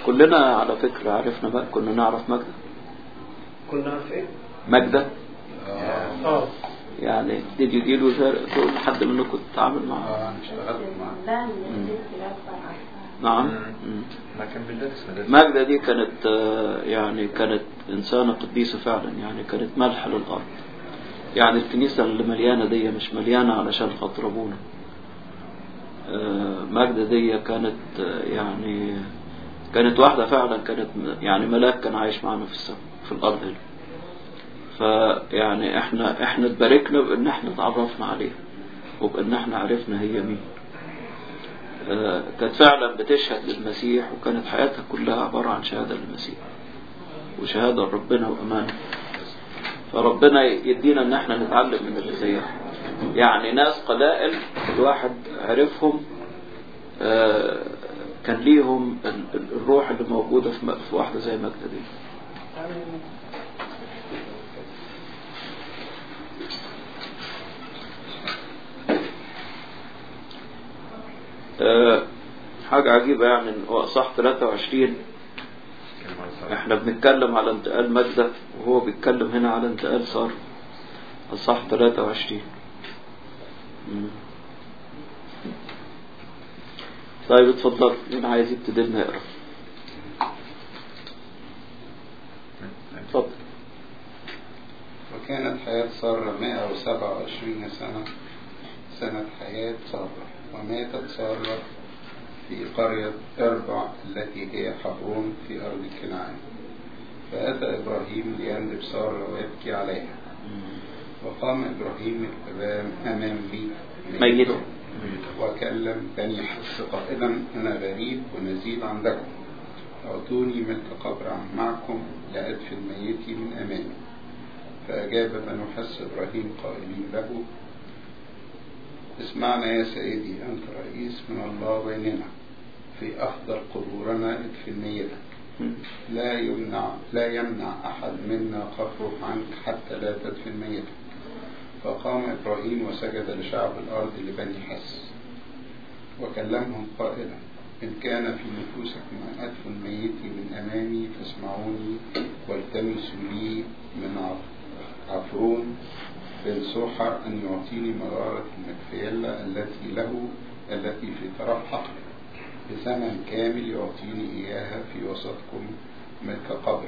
كلنا على فكرة عرفنا بقى كنا نعرف مجدة كنا عارف ايه؟ مجدة اه يعني did you deal with her تقول حد منكم تتعامل معها اه انا اشتغلت معاه لا الست الأكبر عارفة نعم مم. مم. لكن بندرس مدرسة ماجدة دي كانت آه، يعني كانت إنسانة قديسة فعلا يعني كانت ملح للأرض يعني الكنيسة اللي مليانة دي مش مليانة علشان خاطر أبونا آه، ماجدة دي كانت آه، يعني كانت واحدة فعلا كانت م- يعني ملاك كان عايش معانا في السماء في الأرض هنا فيعني احنا احنا اتباركنا بان احنا اتعرفنا عليها وبان احنا عرفنا هي مين آه، كانت فعلا بتشهد للمسيح وكانت حياتها كلها عبارة عن شهادة للمسيح وشهادة لربنا وأمانة فربنا يدينا ان احنا نتعلم من اللي زيها يعني ناس قلائل الواحد عرفهم آه، كان ليهم ال- ال- الروح اللي موجودة في م- في واحدة زي ماجدة دي آه، حاجة عجيبة يعني إن هو صح 23 احنا بنتكلم على انتقال مجدة وهو بيتكلم هنا على انتقال صار الصح 23 مم. طيب اتفضل مين عايز يبتدي لنا يقرا اتفضل وكانت حياة سارة 127 سنة سنة حياة سارة وماتت سارة في قرية إربع التي هي حبرون في أرض كنعان فأتى إبراهيم ليندب سارة ويبكي عليها وقام إبراهيم الأمام أمام بيت ميته وكلم بني حس قائلا أنا غريب ونزيل عندكم أعطوني ملك قبر معكم لأدفن ميتي من أمامي فأجاب بنو حس إبراهيم قائلين له اسمعنا يا سيدي أنت رئيس من الله بيننا في أفضل قبورنا ادفن ميتك مم. لا يمنع لا يمنع أحد منا قبره عنك حتى لا تدفن ميتك فقام إبراهيم وسجد لشعب الأرض لبني حس وكلمهم قائلا إن كان في نفوسكم أن أدفن ميتي من أمامي فاسمعوني والتمسوا لي من عف- عفرون بن سوحر أن يعطيني مرارة المكفيلة التي له التي في طرف حقله بثمن كامل يعطيني إياها في وسطكم ملك قبر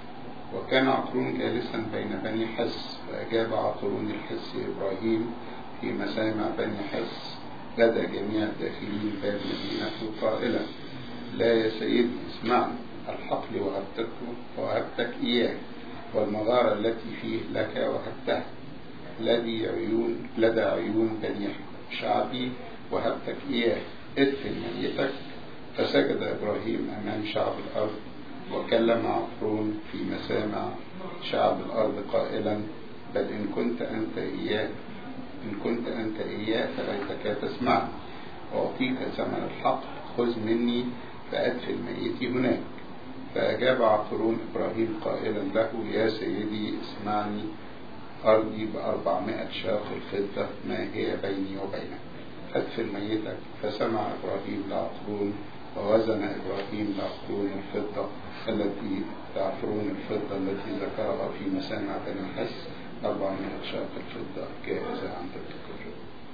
وكان عقرون جالسا بين بني حس فأجاب عقرون الحس إبراهيم في مسامع بني حس لدى جميع الداخلين باب مدينته قائلا لا يا سيدي اسمعني الحقل وهبتك وهبتك إياه والمغارة التي فيه لك وهبتها الذي عيون لدى عيون بني شعبي وهبتك إياه ادفن ميتك فسجد إبراهيم أمام شعب الأرض وكلم عفرون في مسامع شعب الأرض قائلا بل إن كنت أنت إياه إن كنت أنت إياه فليتك تسمعني أعطيك ثمن الحق خذ مني فأدفن ميتي هناك فأجاب عفرون إبراهيم قائلا له يا سيدي اسمعني أرضي بأربعمائة شاق الفضة ما هي بيني وبينك أدفن ميتك فسمع إبراهيم لعقرون ووزن إبراهيم لعقرون الفضة التي لعقرون الفضة التي ذكرها في مسامع بني حس 400 شاق الفضة جائزة عند التكرر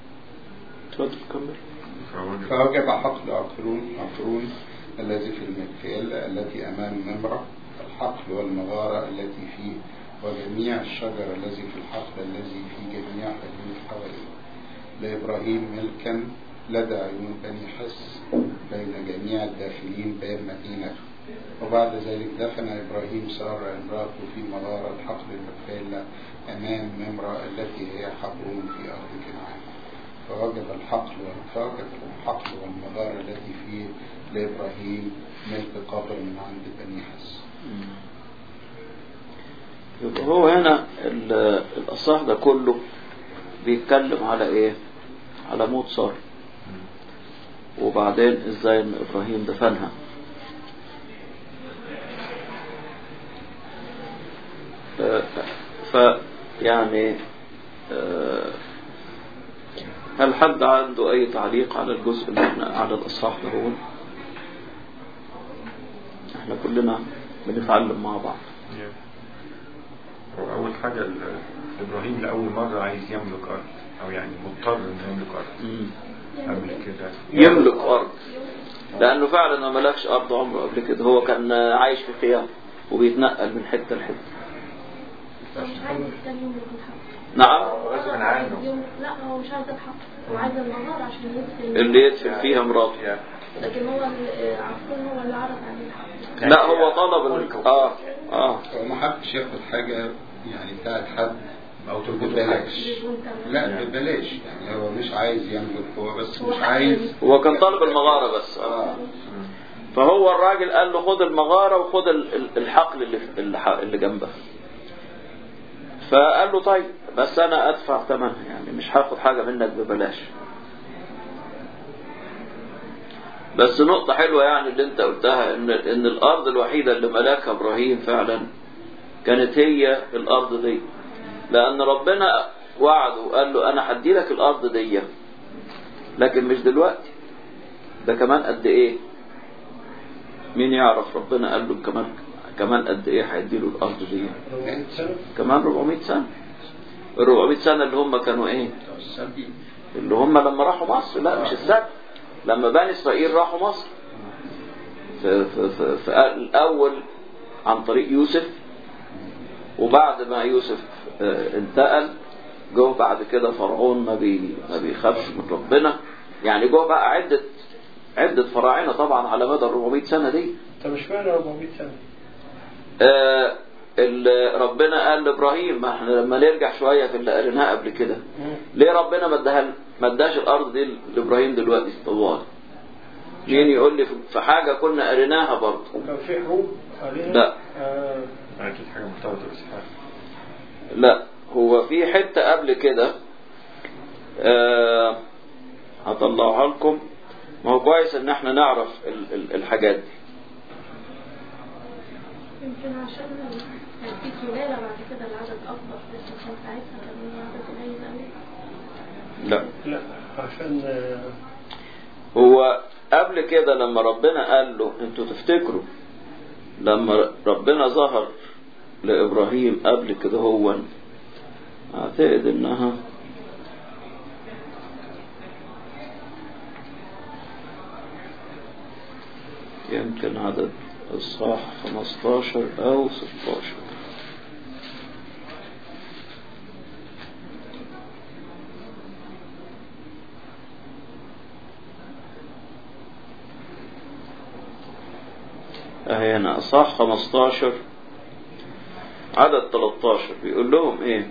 اتفضل كمل فوجب حقل عقرون عقرون الذي في المكفيلة التي أمام نمرة الحقل والمغارة التي فيه وجميع الشجر الذي في الحقل الذي في جميع حدود حواليه لإبراهيم ملكا لدى عيون بني حس بين جميع الداخلين باب مدينته وبعد ذلك دفن إبراهيم سارة امرأته في مغارة حقل المكفيلة أمام نمرة التي هي حقون في أرض كنعان فوجب الحقل فوجب الحقل والمغارة التي فيه لإبراهيم ملك قبر من عند بني حس يبقى هو هنا ال- الأصح ده كله بيتكلم على ايه على موت سارة وبعدين ازاي ان ابراهيم دفنها آه، ف يعني آه، هل حد عنده اي تعليق على الجزء اللي احنا على الاصحاح ده هو احنا كلنا بنتعلم مع بعض هو أول حاجة ال- إبراهيم لأول مرة عايز يملك أرض أو يعني مضطر إنه يملك أرض مم. قبل كده يملك أرض لأنه فعلا ما ملكش أرض عمره قبل كده هو كان عايش في خيام وبيتنقل من حتة لحتة هو مش عايز كان يملك الحق نعم غصب عنه. يملك- لا هو مش عايز الحق هو عايز المغار عشان يدفن اللي يدفن فيها مراته لكن هو ال- عفوا هو اللي عرض عليه الحق لا هو طلب ال- اه اه هو ما حدش ياخد حاجة يعني بتاعت حد أو تربطه ببلاش بدون تمن. لا ببلاش يعني هو مش عايز يملك هو بس هو مش حق عايز هو كان طالب المغارة بس آه. اه فهو الراجل قال له خد المغارة وخد ال- ال- الحقل اللي في- اللي ح- اللي جنبها فقال له طيب بس انا ادفع ثمنها يعني مش هاخد حاجة منك ببلاش بس نقطة حلوة يعني اللي انت قلتها ان ان الارض الوحيدة اللي ملاكها ابراهيم فعلا كانت هي الارض دي لان ربنا وعده وقال له انا هدي لك الارض دي لكن مش دلوقتي ده كمان قد ايه مين يعرف ربنا قال له كمان كمان قد ايه هيديله الارض دي 400 سنة كمان 400 سنة ال 400 سنة اللي هم كانوا ايه بتوع السبي اللي هم لما راحوا مصر لا مش السبت لما بني اسرائيل راحوا مصر في, في, في, في الاول عن طريق يوسف وبعد ما يوسف آه، انتقل جه بعد كده فرعون ما بي ما بيخافش من ربنا يعني جه بقى عدة عدة فراعنة طبعا على مدى ال 400 سنة دي طب مش معنى 400 سنة آه، ال- ربنا قال لابراهيم ما احنا لما نرجع شويه في اللي قريناه قبل كده مم. ليه ربنا ما اداها ما اداش الارض دي لابراهيم دلوقتي طوال جيني يقول لي في حاجه كنا قريناها برضه وكان في حروب عليها لا. آه. أكيد حاجة مرتبطة بإسحاق لا هو في حته قبل كده آه هطلعها لكم ما هو كويس ان احنا نعرف ال- ال- الحاجات دي يمكن عشان كان في سلالة بعد كده العدد أكبر بس كان ساعتها كان العدد قليل أوي لا لا عشان آه، هو قبل كده لما ربنا قال له انتوا تفتكروا لما ربنا ظهر لابراهيم قبل كده هو اعتقد انها يمكن عدد اصحاح 15 او 16 اهي هنا اصحاح 15 عدد 13 بيقول لهم ايه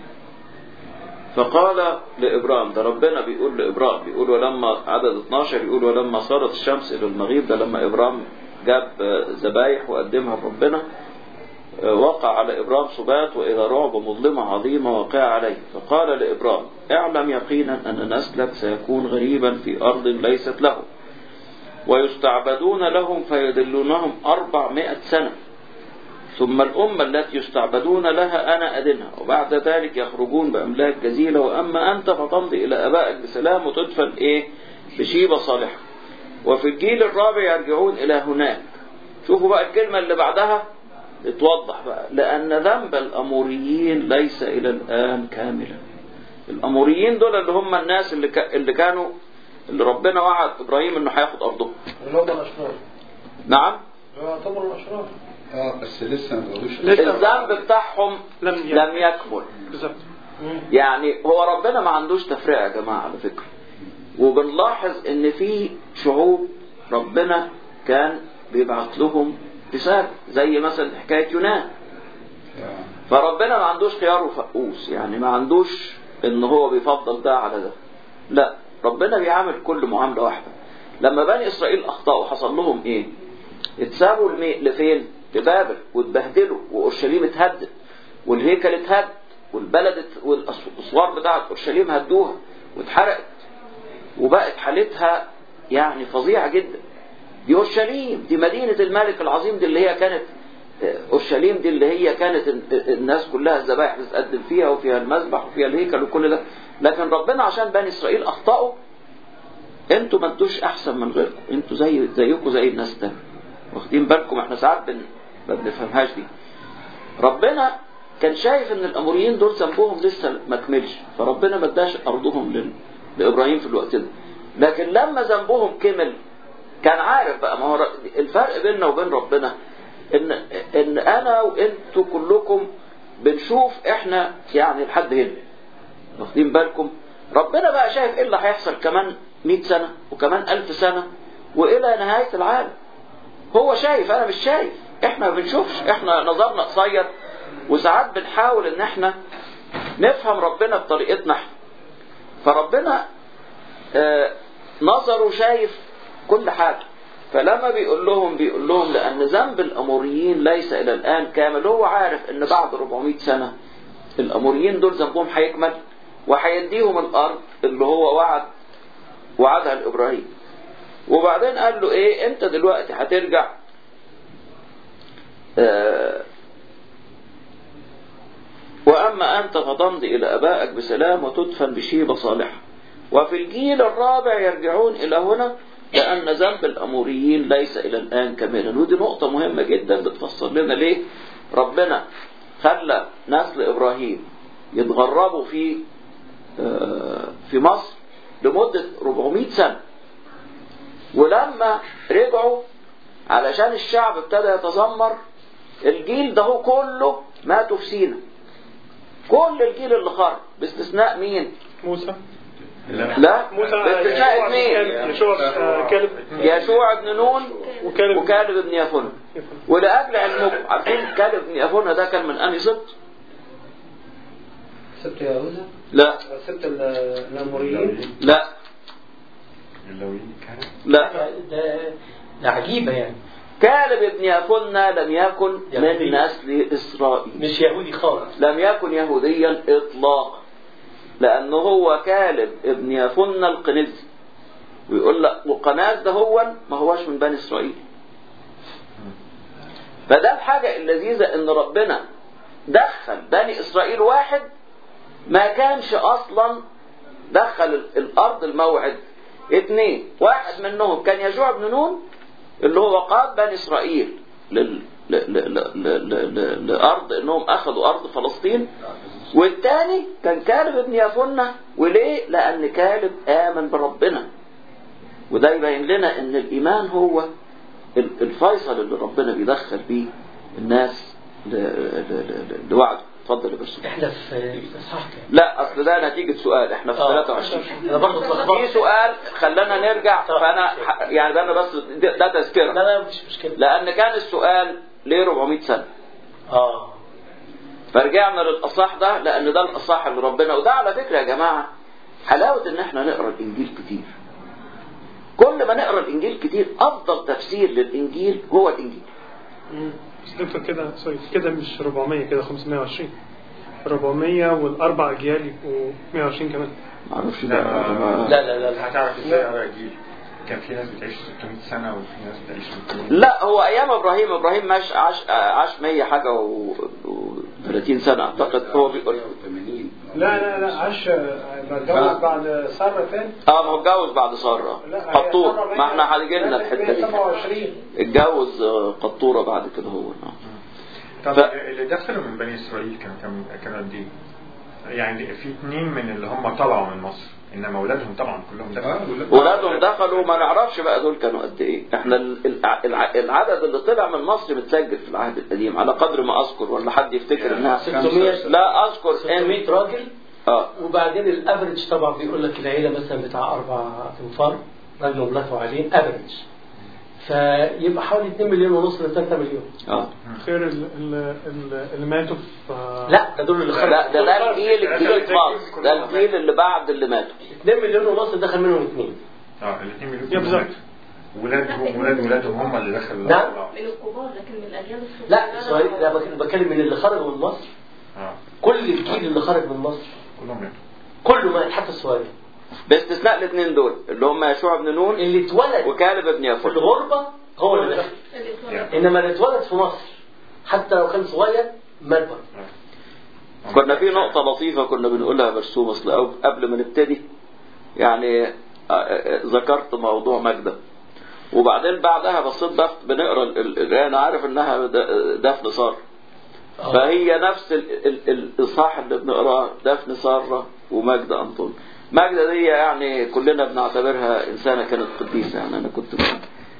فقال لابرام ده ربنا بيقول لابرام بيقول ولما عدد 12 يقول ولما صارت الشمس الى المغيب ده لما ابرام جاب آه، ذبايح وقدمها لربنا آه، وقع على ابرام سبات واذا رعب مظلمه عظيمه وقع عليه فقال لابرام اعلم يقينا ان نسلك سيكون غريبا في ارض ليست له ويستعبدون لهم فيدلونهم أربعمائة سنة ثم الأمة التي يستعبدون لها أنا أدنها وبعد ذلك يخرجون بأملاك جزيلة وأما أنت فتمضي إلى أبائك بسلام وتدفن إيه بشيبة صالحة وفي الجيل الرابع يرجعون إلى هناك شوفوا بقى الكلمة اللي بعدها اتوضح بقى لأن ذنب الأموريين ليس إلى الآن كاملا الأموريين دول اللي هم الناس اللي, كا اللي كانوا اللي ربنا وعد إبراهيم إنه هياخد أرضهم اللي هم الأشرار نعم اللي هو يعتبروا الأشرار اه بس لسه ما بقولوش لسه. الذنب بتاعهم لم يكن. لم يكمل بالظبط مم. يعني هو ربنا ما عندوش تفرقة يا جماعة على فكرة وبنلاحظ ان في شعوب ربنا كان بيبعت لهم رسالة زي مثلا حكاية يونان آه. فربنا ما عندوش خيار وفقوس يعني ما عندوش ان هو بيفضل ده على ده لا ربنا بيعامل كل معاملة واحدة لما بني اسرائيل اخطأوا حصل لهم ايه اتسابوا المي... لفين لبابل واتبهدلوا واورشليم اتهدت والهيكل اتهد والبلد ات- والاسوار بتاعت اورشليم هدوها واتحرقت وبقت حالتها يعني فظيعة جدا دي اورشليم دي مدينة الملك العظيم دي اللي هي كانت اورشليم دي اللي هي كانت ال- الناس كلها الذبائح بتتقدم فيها وفيها المذبح وفيها الهيكل وكل ده لكن ربنا عشان بني اسرائيل اخطأوا انتوا ما انتوش احسن من غيركم انتوا زي زيكم زي الناس تاني واخدين بالكم احنا ساعات بن... ما بنفهمهاش دي ربنا كان شايف ان الاموريين دول ذنبهم لسه ما كملش فربنا ما اداش ارضهم لل... لابراهيم في الوقت ده لكن لما ذنبهم كمل كان عارف بقى ما هو الفرق بيننا وبين ربنا ان ان انا وانتوا كلكم بنشوف احنا يعني لحد هنا واخدين بالكم ربنا بقى شايف ايه اللي هيحصل كمان 100 سنة وكمان 1000 سنة والى نهاية العالم هو شايف انا مش شايف احنا ما بنشوفش احنا نظرنا قصير وساعات بنحاول ان احنا نفهم ربنا بطريقتنا احنا فربنا آه نظره شايف كل حاجة فلما بيقول لهم بيقول لهم لأن ذنب الأموريين ليس إلى الآن كامل هو عارف إن بعد 400 سنة الأموريين دول ذنبهم هيكمل وهيديهم الأرض اللي هو وعد وعدها لإبراهيم وبعدين قال له إيه أنت دلوقتي هترجع آه وأما أنت فتمضي إلى أبائك بسلام وتدفن بشيبة صالحة وفي الجيل الرابع يرجعون إلى هنا لأن ذنب الأموريين ليس إلى الآن كاملا ودي نقطة مهمة جدا بتفسر لنا ليه ربنا خلى نسل إبراهيم يتغربوا في في مصر لمدة 400 سنة ولما رجعوا علشان الشعب ابتدى يتذمر الجيل ده هو كله ماتوا في سينا كل الجيل اللي خرج باستثناء مين موسى لا موسى باستثناء اثنين يشوع آه، كالب يشوع بن نون وكالب وكالب بن يفنى ولأجل علمكم عارفين كالب بن يفنى ده كان من أنهي سبط؟ سبت يهوذا لا سبت ال- الاموريين لا اللويين كانت لا ده ده عجيبه يعني كالب بن يفنى لم يكن يهودي. من نسل إسرائيل مش يهودي خالص لم يكن يهوديا إطلاقا لأنه هو كالب ابن يفنى القنزي ويقول لك وقناز ده هو ما هوش من بني إسرائيل فده الحاجة اللذيذة إن ربنا دخل بني إسرائيل واحد ما كانش أصلا دخل ال- الأرض الموعد اثنين واحد منهم كان يشوع بن نون اللي هو قاد بني إسرائيل لل... ل... ل... ل... ل... ل... ل... لأرض إنهم أخذوا أرض فلسطين والتاني كان كالب بن يفنى وليه؟ لأن كالب آمن بربنا وده يبين لنا إن الإيمان هو ال- الفيصل اللي ربنا بيدخل بيه الناس ل... ل... ل... لوعده اتفضل يا باشا احنا في في اصحاح كام؟ لا اصل ده نتيجة سؤال احنا في آه. 23 انا برضه في اتلخبطت سؤال خلانا نرجع طب. فانا ح- يعني ده انا بس ده ده لا تذكرة لا مفيش مشكله لان كان السؤال ليه 400 سنة اه فرجعنا للاصح ده لان ده الاصح اللي ربنا وده على فكرة يا جماعة حلاوة ان احنا نقرا الانجيل كتير كل ما نقرا الانجيل كتير افضل تفسير للانجيل هو الانجيل بس دكتور كده سوري كده مش 400 كده 520 400 والاربع اجيال يبقوا 120 كمان معرفش لا بقى لا لا لا هتعرف ازاي على جيل كان في ناس بتعيش 600 سنة وفي ناس بتعيش 200 لا هو ايام ابراهيم ابراهيم مش عاش عاش 100 حاجه و, و 30 سنه اعتقد هو بيقول 180 لا لا لا عاش بتجوز بعد سارة تاني اه ما هو اتجوز بعد ساره لا هي قطور سارة ما احنا هنيجي لنا الحته دي 127 اتجوز آه، قطوره بعد كده هو آه. طب ف- اللي دخلوا من بني اسرائيل كانوا كانوا كانوا قد ايه؟ يعني في اثنين من اللي هم طلعوا من مصر انما اولادهم طبعا كلهم دخلوا آه، ولادهم دخلوا ما نعرفش بقى دول كانوا قد ايه احنا ال- الع- الع- العدد اللي طلع من مصر متسجل في العهد القديم على قدر ما اذكر ولا حد يفتكر انها 600 لا اذكر ان 600 راجل اه وبعدين الافرج طبعا بيقول لك العيله مثلا بتاع اربع انفار راجل ومراته وعيلين افرج فيبقى حوالي 2 مليون ونص ل 3 مليون اه خير ال- ال- ال- اللي ماتوا في لا ده دول اللي خرجوا لا ده ده الجيل الجديد في مصر ده الجيل اللي بعد اللي ماتوا 2 مليون ونص دخل منهم اثنين اه الاثنين مليون يا بالظبط. ولادهم ولاد ولادهم هم اللي دخلوا نعم. من الكبار لكن من الاجيال الصغيره لا سؤال لا بك- بتكلم من اللي خرجوا من مصر اه كل الجيل اللي خرج من مصر كلهم ماتوا كله مات حتى الصغير باستثناء الاثنين دول اللي هم يشوع بن نون اللي اتولد وكالب بن في يفر الغربة هو اللي دخل اللي اتولد. يعني. انما اللي اتولد في مصر حتى لو كان صغير مات برضه آه. كنا في نقطة لطيفة كنا بنقولها برسوم أصل أو- قبل ما نبتدي يعني آه، آه، ذكرت موضوع مجدة وبعدين بعدها بصيت بقى بنقرا ال- ال- انا عارف انها د- دفن ساره آه. فهي نفس ال- ال- ال- الاصحاح اللي بنقراه دفن ساره وماجدة انطون ماجدة دي يعني كلنا بنعتبرها انسانه كانت قديسه يعني انا كنت ب-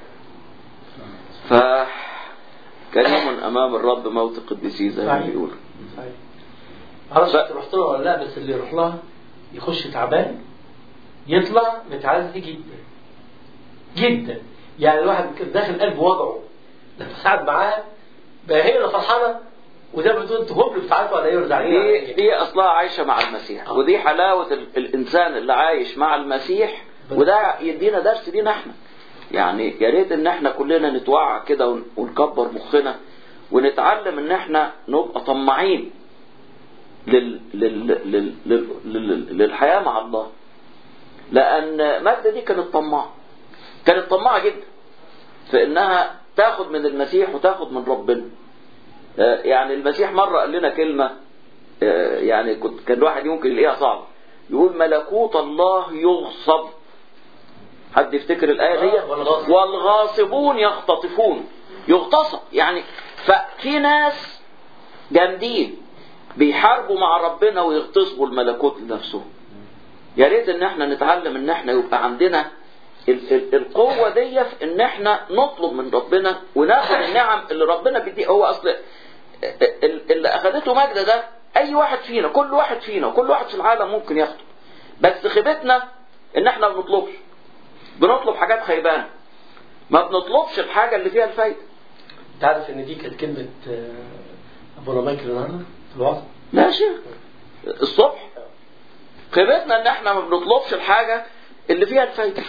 ف كريم امام الرب موت قديسيه زي ما صحيح. بيقولوا صحيح معرفش ف- انت رحت لها ولا لا بس اللي يروح لها يخش تعبان يطلع متعزي جدا جدا يعني الواحد كان داخل قلب وضعه لما قعد معاها بقى هي اللي فرحانه وده بتقول تهب بتاعته ولا يرجع دي دي اصلها عايشه مع المسيح آه. ودي حلاوه ال- الانسان اللي عايش مع المسيح وده يدينا درس لينا احنا يعني يا ريت ان احنا كلنا نتوعى كده ون- ونكبر مخنا ونتعلم ان احنا نبقى طماعين لل... لل... لل... لل... لل... للحياه مع الله لان ماجده دي كانت طماعه كانت طماعه جدا في انها تاخد من المسيح وتاخد من ربنا آه، يعني المسيح مرة قال لنا كلمة آه، يعني كنت كان الواحد يمكن يلاقيها صعبة يقول ملكوت الله يغصب حد يفتكر الآية دي آه، والغاصب. والغاصبون يختطفون يغتصب يعني ففي ناس جامدين بيحاربوا مع ربنا ويغتصبوا الملكوت لنفسهم يا ريت ان احنا نتعلم ان احنا يبقى عندنا ال- ال- القوة دي في ان احنا نطلب من ربنا وناخد النعم اللي ربنا بيديه هو اصل ال- ال- اللي اخدته ماجدة ده اي واحد فينا كل واحد فينا وكل واحد في العالم ممكن ياخده بس خيبتنا ان احنا ما بنطلبش بنطلب حاجات خيبانة ما بنطلبش الحاجة اللي فيها الفايدة انت عارف ان دي كانت كلمه آه، ابونا مايكل النهارده في الوعظ لا شيء الصبح خيبتنا ان احنا ما بنطلبش الحاجة اللي فيها الفايدة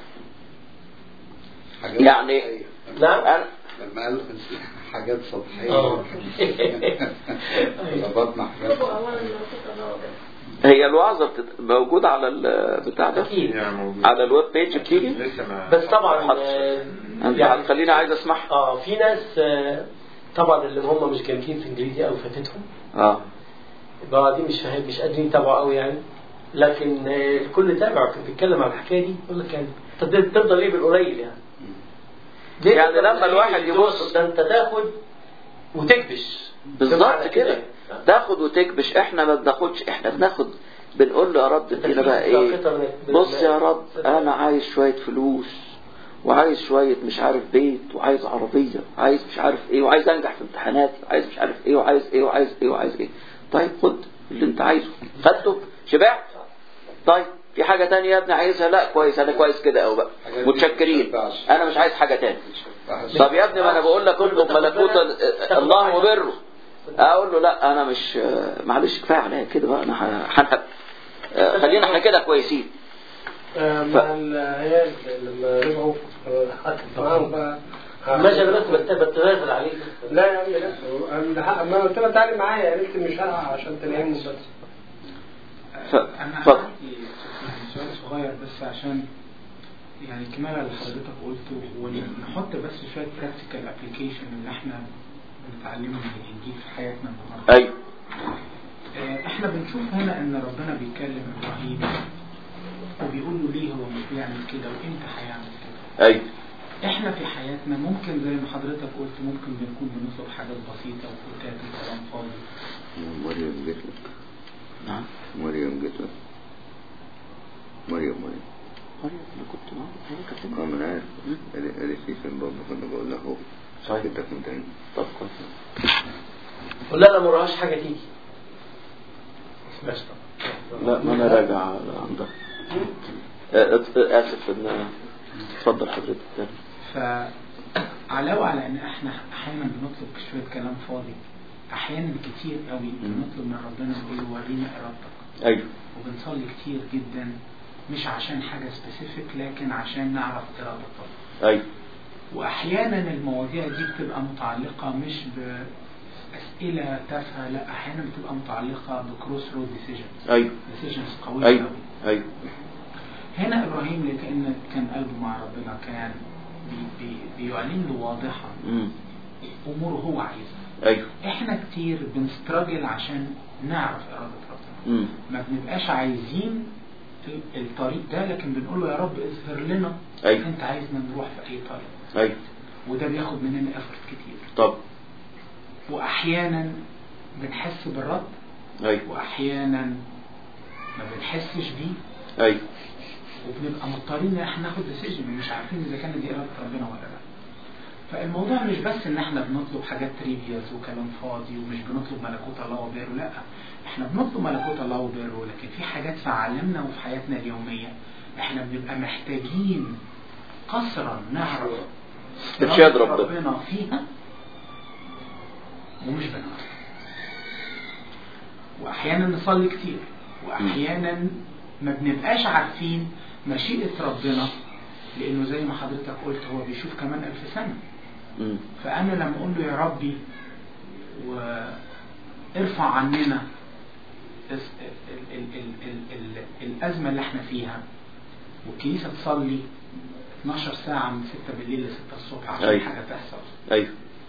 حاجات يعني سطحية. نعم أنا لما قال حاجات سطحية آه. ربطنا حاجات اطلبوا اولا سطحية ملكوت الله وبس هي الوعظة بتت- موجودة على البتاع ده اكيد يعني موجود على الويب بيج بتيجي لسه ما بس طبعا حط. آه، انت هتخليني عايز اسمعها اه في ناس آه، طبعا اللي هم مش جامدين في انجليزي او فاتتهم اه بقى دي مش فاهم مش قادرين يتابعوا قوي يعني لكن آه، الكل تابع كان بيتكلم عن الحكايه دي يقول لك يعني طب ده تفضل ايه بالقليل يعني ليه يعني تفضل لما بالقليل الواحد بالدول؟ يبص- ده انت تاخد وتكبش بالظبط بمعنى كده تاخد وتكبش احنا ما بناخدش احنا بناخد بنقول له يا رب ادينا بقى ايه بص يا رب انا عايز شوية فلوس وعايز شوية مش عارف بيت وعايز عربية وعايز مش عارف ايه وعايز انجح في امتحاناتي وعايز مش عارف ايه وعايز ايه وعايز ايه وعايز ايه طيب خد اللي انت عايزه خدته شبعت طيب في حاجة تانية يا ابني عايزها لا كويس انا كويس كده او بقى حاجات دي متشكرين متشبعش. انا مش عايز حاجة تاني فعش- طب يا ابني ما انا بقول لك اطلب ملكوت ال- الله وبره اقول له لا انا مش معلش كفايه عليا كده بقى انا ه- هنهب آه، خلينا احنا كده كويسين آه، مع العيال لما رجعوا آه، حكت معاهم بقى ماشي انا بس بت- بتغازل عليك لا يا عم لا أنا ده حق- ما أنا قلت لها تعالي معايا قالت لي مش هلحق عشان تنامي بس ف- انا اتفضل. عندي يعني سؤال صغير بس عشان يعني كمال اللي حضرتك قلته ونحط بس شويه براكتيكال ابلكيشن اللي احنا بنتعلمه من الانجيل في حياتنا النهارده ايوه آه، احنا بنشوف هنا ان ربنا بيكلم ابراهيم وبيقول له ليه هو مش بيعمل كده وامتى هيعمل كده ايوه احنا في حياتنا ممكن زي ما حضرتك قلت ممكن بنكون بنطلب حاجات بسيطه وفتات وكلام فاضي مريم جت لك نعم مريم جت لك مريم مريم مريم انا كنت معاها اه ما انا عارف قال- قالت لي فين بابا فانا بقول لها هو صحيح. كنتك متهيأ طب كويس قول لها انا ما وراهاش حاجه تيجي بس لا ما انا راجع على عندها آه، ات- اسف ان اتفضل حضرتك تاني فعلاوة على ان احنا احيانا بنطلب شوية كلام فاضي احيانا كتير قوي بنطلب من ربنا نقول له ورينا ارادتك ايوه وبنصلي كتير جدا مش عشان حاجة سبيسيفيك لكن عشان نعرف ارادة الله ايوه واحيانا المواضيع دي بتبقى متعلقة مش بأسئلة تافهة لا احيانا بتبقى متعلقة بكروس رود ديسيجنز ايوه ديسيجنز قوية ايوه قوي ايوه هنا ابراهيم لكأن كان قلبه مع ربنا كان بي بي بيعلن له واضحا مم. امور هو عايزها ايوه احنا كتير بنستراجل عشان نعرف اراده ربنا مم. ما بنبقاش عايزين ال- الطريق ده لكن بنقول له يا رب اظهر لنا أيوة. انت عايزنا نروح في اي طريق ايوه وده بياخد مننا افرت كتير طب واحيانا بنحس بالرد ايوه واحيانا ما بنحسش بيه ايوه وبنبقى مضطرين ان احنا ناخد ديسيجن ومش عارفين اذا كانت دي اراده ربنا ولا لا فالموضوع مش بس ان احنا بنطلب حاجات تريفياز وكلام فاضي ومش بنطلب ملكوت الله وبره لا احنا بنطلب ملكوت الله وبره لكن في حاجات في عالمنا وفي حياتنا اليوميه احنا بنبقى محتاجين قصرا نعرف إرشاد إرادة ربنا. ربنا فيها ومش بنعرف واحيانا نصلي كتير واحيانا ما بنبقاش عارفين مشيئة ربنا لانه زي ما حضرتك قلت هو بيشوف كمان الف سنة مم. فانا لما اقول له يا ربي وارفع عننا الس- ال- ال- ال- ال- ال- الازمة اللي احنا فيها والكنيسة تصلي 12 ساعة من 6 بالليل ل 6 الصبح عشان أيوة. حاجة تحصل ايوه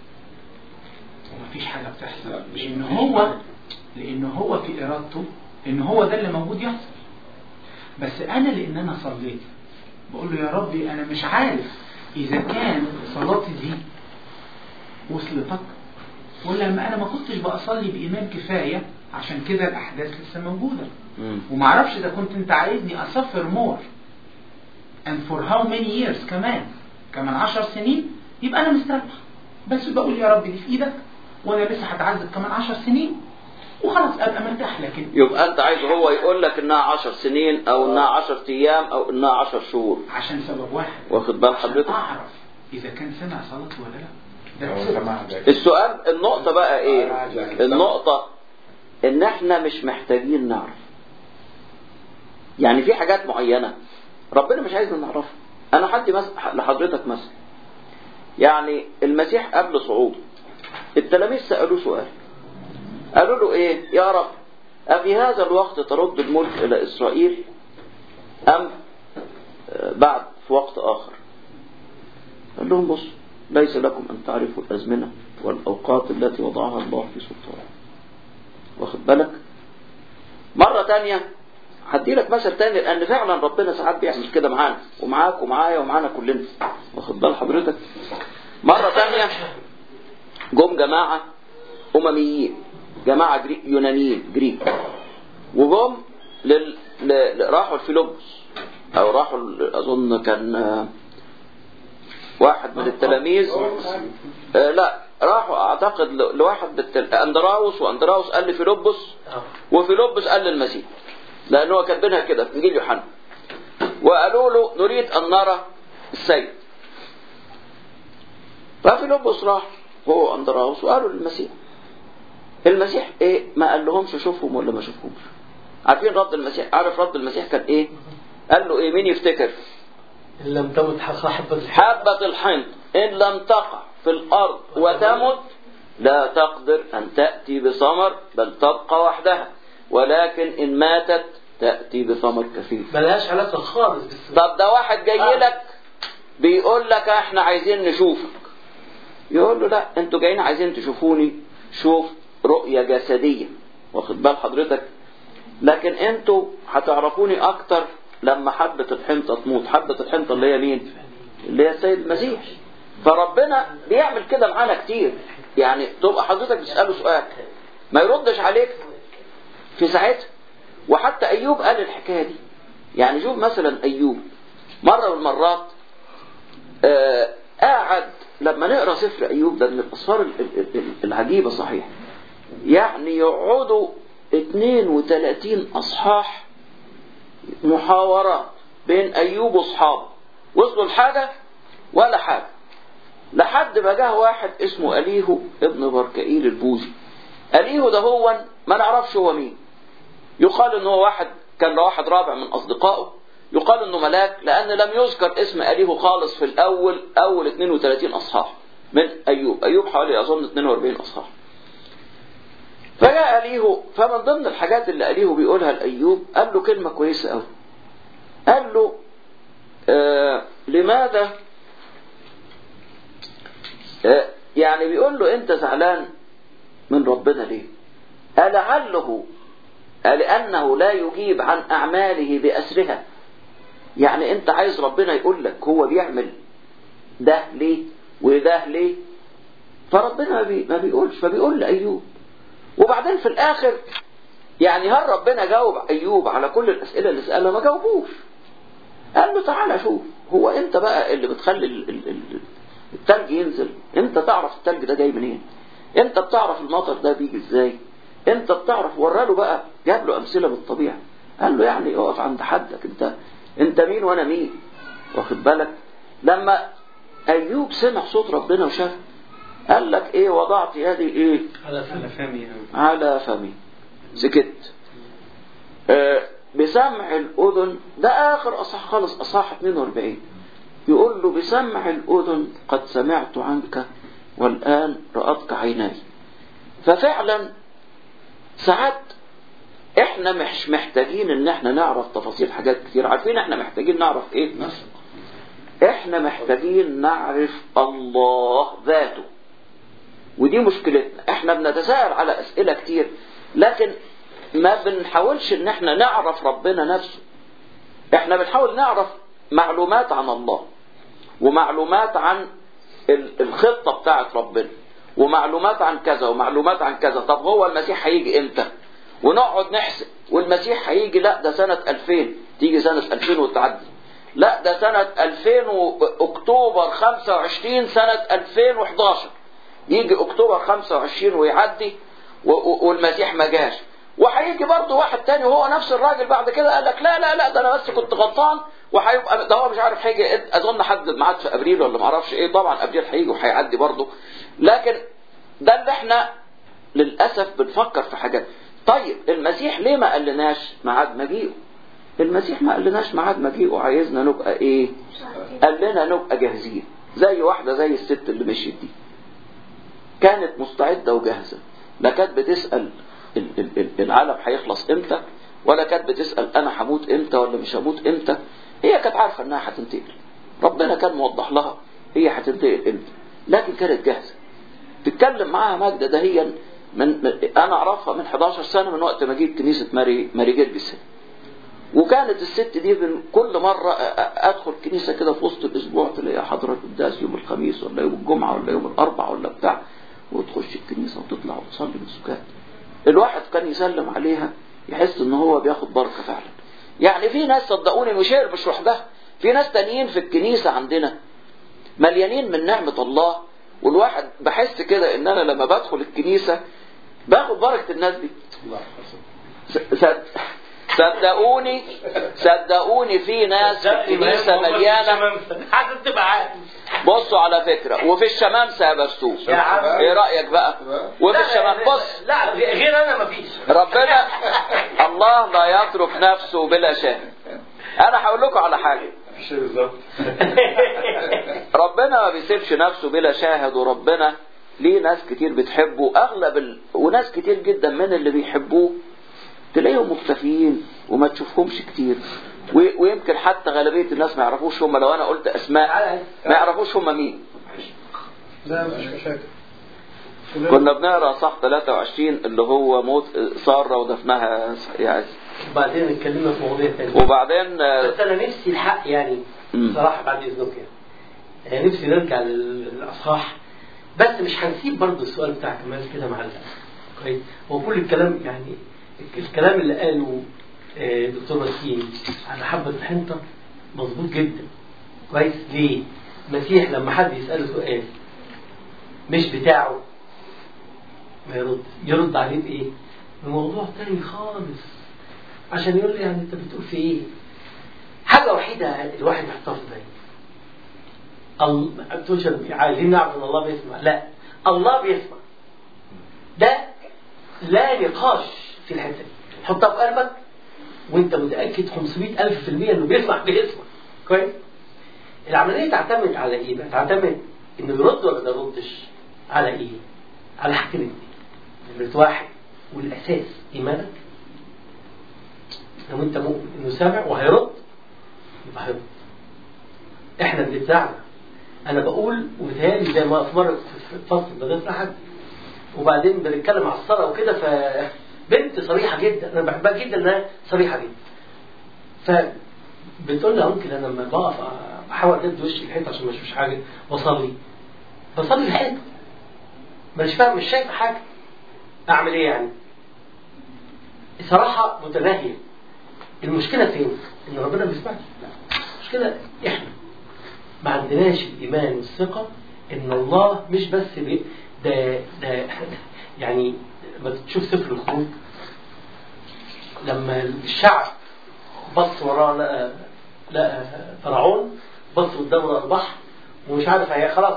ومفيش حاجة بتحصل لا، مش لأن مفيش هو حاجة. لأن هو في إرادته إن هو ده اللي موجود يحصل بس أنا لأن أنا صليت بقول له يا ربي أنا مش عارف إذا كان صلاتي دي وصلتك ولا ما أنا ما كنتش بصلي بإيمان كفاية عشان كده الأحداث لسه موجودة مم. ومعرفش إذا كنت أنت عايزني أسفر مور and for how many years كمان كمان عشر سنين يبقى أنا مستريح بس بقول يا رب دي في إيدك وأنا لسه هتعذب كمان عشر سنين وخلاص أبقى مرتاح لكن يبقى انت عايز هو يقول لك انها عشر سنين او انها عشر ايام او انها عشر شهور عشان سبب واحد واخد بال عشان حضرتك أعرف إذا كان سمع صلاتي ولا لا لو That's it. سمع ده السؤال النقطة بقى ايه النقطة ان احنا مش محتاجين نعرف يعني في حاجات معينة ربنا مش عايزنا نعرفها انا هدي مس... لحضرتك مثلا يعني المسيح قبل صعوده التلاميذ سألوه سؤال قالوا له ايه يا رب أفي هذا الوقت ترد الملك إلى إسرائيل أم آه، بعد في وقت آخر قال لهم بص ليس لكم أن تعرفوا الأزمنة والأوقات التي وضعها الله في سلطانه واخد بالك مرة تانية هدي لك مثل تاني لأن فعلا ربنا ساعات بيعمل كده معانا ومعاك ومعايا ومعانا كلنا واخد بال حضرتك مرة تانية جم جماعة أمميين جماعة جريك يونانيين جريك وجم لل... ل... راحوا الفيلبس أو راحوا ال- أظن كان آه، واحد من التلاميذ آه، لا راحوا أعتقد ل- لواحد بالتل... أندراوس وأندراوس قال لفيلبس وفيلبس قال للمسيح لأنه هو كاتبينها كده في إنجيل يوحنا وقالوا له نريد أن نرى السيد ففيلبس راح هو أندراوس وقالوا للمسيح المسيح ايه ما قال لهمش شوفهم ولا ما شوفهمش عارفين رد المسيح عارف رد المسيح كان ايه قال له ايه مين يفتكر إن لم تمت حبة الحب حبة الحنط إن لم تقع في الأرض وتمت لا تقدر أن تأتي بثمر بل تبقى وحدها ولكن إن ماتت تأتي بثمر كثير ملهاش علاقة خالص بالسنة طب ده واحد جاي لك بيقول لك احنا عايزين نشوفك يقول له لا انتوا جايين عايزين تشوفوني شوف رؤية جسدية واخد بال حضرتك لكن انتوا هتعرفوني اكتر لما حبة الحنطة تموت حبة الحنطة اللي هي مين اللي هي السيد المسيح فربنا بيعمل كده معانا كتير يعني تبقى حضرتك بتسأله سؤال ما يردش عليك في ساعتها وحتى ايوب قال الحكايه دي يعني شوف مثلا ايوب مره من المرات آه قاعد لما نقرا سفر ايوب ده من الاسفار ال- ال- ال- العجيبه صحيح يعني يقعدوا 32 اصحاح محاورات بين ايوب واصحابه وصلوا لحاجه ولا حاجه لحد ما جه واحد اسمه اليهو ابن بركائيل البوزي اليهو ده هو ما نعرفش هو مين يقال انه هو واحد كان واحد رابع من اصدقائه يقال انه ملاك لان لم يذكر اسم اليه خالص في الاول اول 32 اصحاح من ايوب ايوب حوالي اظن 42 اصحاح فجاء اليه فمن ضمن الحاجات اللي اليه بيقولها لايوب قال له كلمه كويسه قوي قال له آه لماذا آه يعني بيقول له انت زعلان من ربنا ليه ألعله لأنه لا يجيب عن أعماله بأسرها يعني أنت عايز ربنا يقول لك هو بيعمل ده ليه وده ليه فربنا ما, بي ما بيقولش فبيقول لأيوب وبعدين في الآخر يعني هل ربنا جاوب أيوب على كل الأسئلة اللي سألها ما جاوبوش قال له تعالى شوف هو أنت بقى اللي بتخلي ال- ال- ال- التلج ينزل أنت تعرف التلج ده جاي منين أنت بتعرف المطر ده بيجي إزاي أنت بتعرف وراله بقى جاب له أمثلة من الطبيعة قال له يعني اقف عند حدك أنت أنت مين وأنا مين واخد بالك لما أيوب سمع صوت ربنا وشاف قال لك إيه وضعت يدي إيه على فمي على فمي سكت آه، بسمع الأذن ده آخر أصح خالص أصح 42 يقول له بسمع الأذن قد سمعت عنك والآن رأتك عيناي ففعلا ساعات احنا مش محتاجين ان احنا نعرف تفاصيل حاجات كتير عارفين احنا محتاجين نعرف ايه نثق احنا محتاجين نعرف الله ذاته ودي مشكلتنا احنا بنتساءل على اسئلة كتير لكن ما بنحاولش ان احنا نعرف ربنا نفسه احنا بنحاول نعرف معلومات عن الله ومعلومات عن ال- الخطة بتاعت ربنا ومعلومات عن كذا ومعلومات عن كذا طب هو المسيح هيجي امتى ونقعد نحسب والمسيح هيجي لا ده سنة 2000 تيجي سنة 2000 وتعدي لا ده سنة 2000 و- اكتوبر 25 سنة 2011 يجي اكتوبر 25 ويعدي و- و- والمسيح ما جاش وهيجي برضه واحد تاني وهو نفس الراجل بعد كده قال لك لا لا لا ده انا بس كنت غلطان وهيبقى ده هو مش عارف هيجي اظن حدد ميعاد في ابريل ولا ما اعرفش ايه طبعا ابريل هيجي وهيعدي برضه لكن ده اللي احنا للاسف بنفكر في حاجات طيب المسيح ليه ما قالناش ميعاد مجيئه المسيح ما قالناش ميعاد مجيئه عايزنا نبقى ايه قال لنا نبقى جاهزين زي واحده زي الست اللي مشيت دي كانت مستعدة وجاهزة لا كانت بتسأل ال- ال- ال- العالم هيخلص امتى ولا كانت بتسأل انا هموت امتى ولا مش هموت امتى هي كانت عارفة انها هتنتقل ربنا كان موضح لها هي هتنتقل امتى لكن كانت جاهزة تتكلم معاها ماجدة ده هي من, من انا اعرفها من 11 سنة من وقت ما جيت كنيسة ماري ماري جرجس وكانت الست دي من كل مرة أ- أ- أدخل كنيسة كده في وسط الأسبوع تلاقيها حضرة قداس يوم الخميس ولا يوم الجمعة ولا يوم الأربع ولا بتاع وتخش الكنيسة وتطلع وتصلي من سكات الواحد كان يسلم عليها يحس إن هو بياخد بركة فعلا يعني في ناس صدقوني مش هي مش لوحدها في ناس تانيين في الكنيسة عندنا مليانين من نعمة الله والواحد بحس كده إن أنا لما بدخل الكنيسة باخد بركة الناس دي صد- صدقوني صدقوني في ناس في الكنيسة مليانة عايز تبقى عارف بصوا على فكرة وفي الشمامسة يا برسوم يا عم. ايه رأيك بقى وفي الشمام بص لا غير انا مفيش ربنا الله لا يترك نفسه بلا شاهد انا هقول لكم على حاجة شيء بالظبط ربنا ما بيسيبش نفسه بلا شاهد وربنا ليه ناس كتير بتحبه اغلب ال... وناس كتير جدا من اللي بيحبوه تلاقيهم مختفيين وما تشوفهمش كتير و... ويمكن حتى غالبية الناس ما يعرفوش هم لو انا قلت اسماء ما يعرفوش هم مين لا مفيش مشاكل كنا بنقرا صح 23 اللي هو موت ساره ودفنها يعني بعدين اتكلمنا في مواضيع تانية وبعدين آه، بس انا نفسي الحق يعني مم. صراحه بعد اذنك يعني آه، نفسي نرجع لل- للاصحاح بس مش هنسيب برضه السؤال بتاع كمال كده معلق كويس هو كل الكلام يعني الكلام اللي قاله آه، دكتور وسيم على حبه الحنطه مظبوط جدا كويس ليه؟ المسيح لما حد يساله سؤال مش بتاعه ما يرد يرد عليه بايه؟ بموضوع تاني خالص عشان يقول لي يعني انت بتقول في ايه؟ حاجه وحيده الواحد يحطها في بالي ال- ما تقولش عايزين نعرف ان الله بيسمع لا الله بيسمع ده لا نقاش في الحته دي حطها في قلبك وانت متاكد 500 الف في المية انه بيسمع بيسمع كويس العمليه تعتمد على ايه بقى تعتمد انه يرد ولا ما يردش على ايه على حاجتين اتنين نمرة واحد والاساس ايمانك لو انت مؤمن انه سامع وهيرد يبقى هيرد احنا بنتزعل انا بقول وبيتهيألي زي ما في مره في فصل بدرس احد وبعدين بنتكلم على الصلاه وكده ف بنت صريحه جدا انا بحبها جدا انها صريحه جدا فبتقول لها ممكن انا لما بقف بحاول ادي وشي الحيط عشان ما اشوفش حاجه واصلي بصلي الحيط مش فاهم مش شايف حاجه اعمل ايه يعني صراحه متناهيه المشكله فين ان ربنا ما بيسمعش لا المشكله احنا ما عندناش الايمان والثقه ان الله مش بس بي ده ده يعني لما تشوف سفر الخروج لما الشعب بص وراه لقى لقى فرعون بص قدامه لقى البحر ومش عارف هي خلاص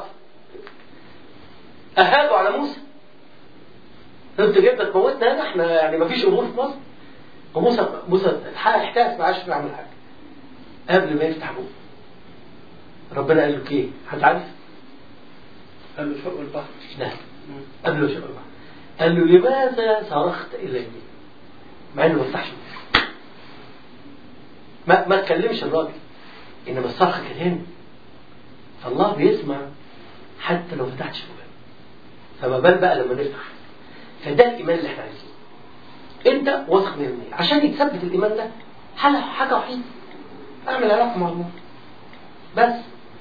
اهابوا على موسى انت جيت تموتنا هنا احنا يعني ما فيش امور في مصر وموسى موسى احتاس ما عادش بيعمل حاجه قبل ما يفتح بوقه ربنا قال له ايه هتعرف قال له شق البحر لا قال له شق البحر قال له لماذا صرخت الي مع انه ما فتحش بوقه. ما ما اتكلمش الراجل انما الصرخه كانت هنا فالله بيسمع حتى لو فتحتش بوقك فما بال بقى لما نفتح فده الايمان اللي احنا عايزينه انت واثق 100% عشان يتثبت الايمان ده حاجه حاجه وحيده اعمل علاقه مع الله بس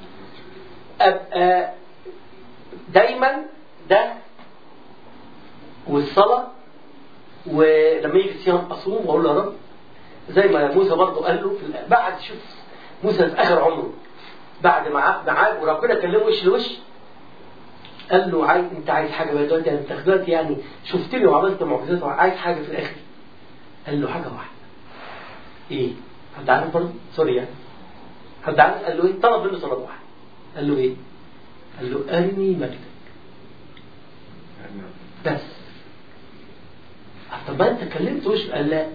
ابقى دايما ده والصلاه ولما يجي الصيام اصوم واقول له يا رب زي ما موسى برضه قال له في الآ- بعد شوف موسى في اخر عمره بعد ما عاد معاه وربنا كلمه وش لوش قال له عايز انت عايز حاجه بقى دلوقتي انت دلوقتي يعني شفتني وعملت معجزات وعايز حاجه في الاخر قال له حاجه واحده ايه حد عارف برضه سوري يعني حد عارف قال له ايه طلب منه طلب واحد قال له ايه قال له ارني مجدك بس طب ما انت كلمت وش قال لا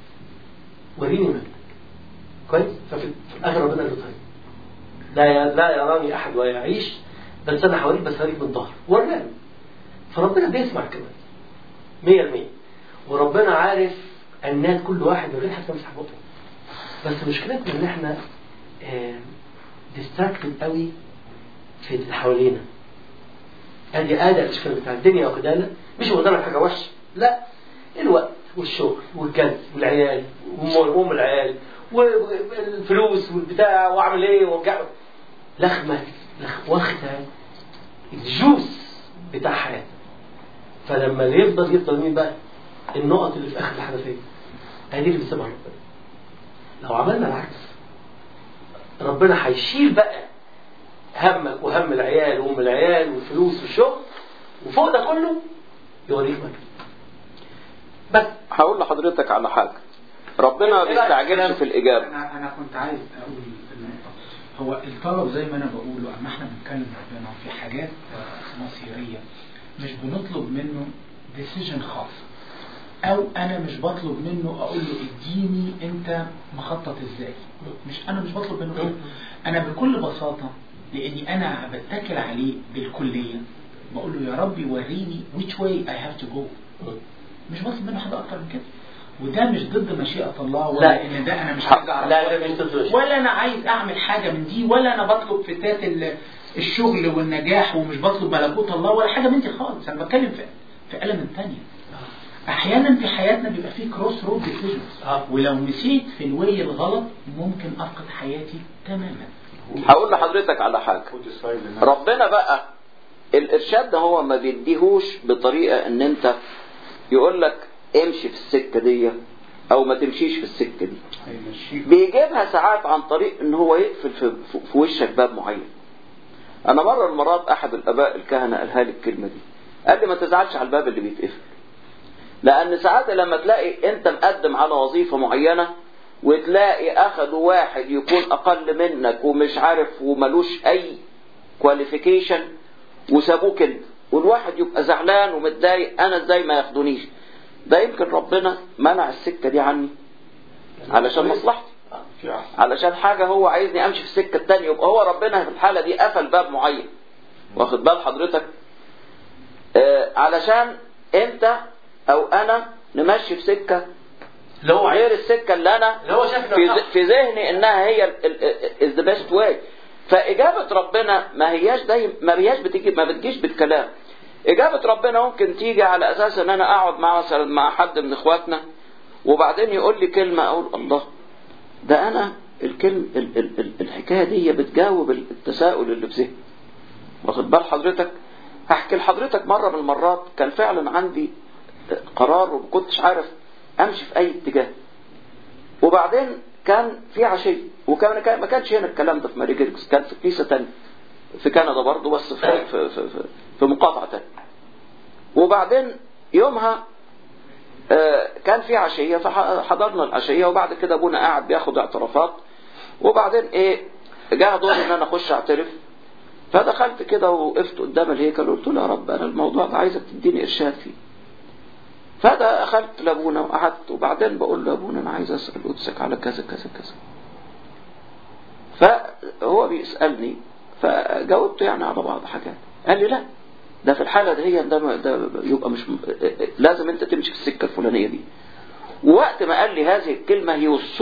وريني مجدك كويس ففي في الاخر ربنا قال له طيب لا لا يراني احد ويعيش بس انا هوريك بس هوريك من ظهر وراني فربنا بيسمع كمان 100% وربنا عارف انات كل واحد من غير حتى مسح بطنه بس مشكلتنا ان احنا ديستراكتد قوي في اللي حوالينا ادي ادي الاشكال بتاع الدنيا واخدانا مش واخدانا حاجه وحشه لا الوقت والشغل والجد والعيال وام وأم العيال والفلوس والبتاع واعمل ايه وارجع لخمه لخ- واخده الجوس بتاع حياتنا فلما اللي يفضل يفضل مين بقى؟ النقط اللي في اخر الحنفيه هي دي اللي بتسمع ربنا لو عملنا العكس ربنا هيشيل بقى همك وهم العيال وام العيال والفلوس والشغل وفوق ده كله يوريك مجد بس هقول لحضرتك على حاجة ربنا ما بيستعجلش في الإجابة انا انا كنت عايز اقول النقطه هو الطلب زي ما انا بقوله اما احنا بنتكلم ربنا في حاجات آه، مصيريه مش بنطلب منه ديسيجن خاص او انا مش بطلب منه اقول له اديني انت مخطط ازاي مش انا مش بطلب منه كده انا بكل بساطه لاني انا بتكل عليه بالكليه بقول له يا ربي وريني which way I have to go مش بطلب منه حاجه اكتر من كده وده مش ضد مشيئه الله ولا لا. ان ده انا مش عايز اعرف لا ده مش ضد ولا انا عايز اعمل حاجه من دي ولا انا بطلب فتات ال- الشغل والنجاح ومش بطلب ملكوت الله ولا حاجه من دي خالص انا بتكلم في في element تانية احيانا في حياتنا بيبقى في كروس رود ديسيجنز آه. ولو مشيت في الواي الغلط ممكن افقد حياتي تماما هقول لحضرتك على حاجة ربنا بقى الإرشاد ده هو ما بيديهوش بطريقة إن أنت يقول لك امشي في السكة دي أو ما تمشيش في السكة دي هيمشيك بيجيبها ساعات عن طريق ان هو يقفل في, في- في وشك باب معين انا مره من المرات احد الاباء الكهنه قالها لي الكلمه دي قال لي ما تزعلش على الباب اللي بيتقفل لان ساعات لما تلاقي انت مقدم على وظيفه معينه وتلاقي اخدوا واحد يكون اقل منك ومش عارف وملوش اي كواليفيكيشن وسابوك انت والواحد يبقى زعلان ومتضايق انا ازاي ما ياخدونيش ده يمكن ربنا منع السكه دي عني علشان مصلحتي علشان حاجة هو عايزني امشي في السكة التانية يبقى هو ربنا في الحالة دي قفل باب معين واخد بال حضرتك آه علشان انت او انا نمشي في سكة اللي هو غير عايز السكة اللي انا اللي هو شايف في, إنها ذ- صح. في ذهني انها هي از ذا بيست واي فاجابة ربنا ما هياش دايما ما هياش بتيجي ما بتجيش بالكلام إجابة ربنا ممكن تيجي على أساس إن أنا أقعد مع مثلا مع حد من إخواتنا وبعدين يقول لي كلمة أقول الله ده أنا الكلم ال ال ال الحكاية دي بتجاوب التساؤل اللي في ذهني واخد بال حضرتك هحكي لحضرتك مرة من المرات كان فعلا عندي قرار وما كنتش عارف أمشي في أي اتجاه وبعدين كان في عشية وكان كان- ما كانش هنا الكلام ده في ماري جيركس كان في كنيسة تانية في كندا برضه بس في, في, في, في, في مقاطعة تانية وبعدين يومها آه، كان في عشية فحضرنا العشية وبعد كده ابونا قاعد بياخد اعترافات وبعدين ايه جاء دور ان انا اخش اعترف فدخلت كده وقفت قدام الهيكل وقلت له يا رب انا الموضوع ده عايزك تديني ارشاد فيه فده اخذت لابونا وقعدت وبعدين بقول له ابونا انا عايز اسال قدسك على كذا كذا كذا فهو بيسالني فجاوبته يعني على بعض حاجات قال لي لا ده في الحاله دي هي ده, ده يبقى مش لازم انت تمشي في السكه الفلانيه دي ووقت ما قال لي هذه الكلمه هي so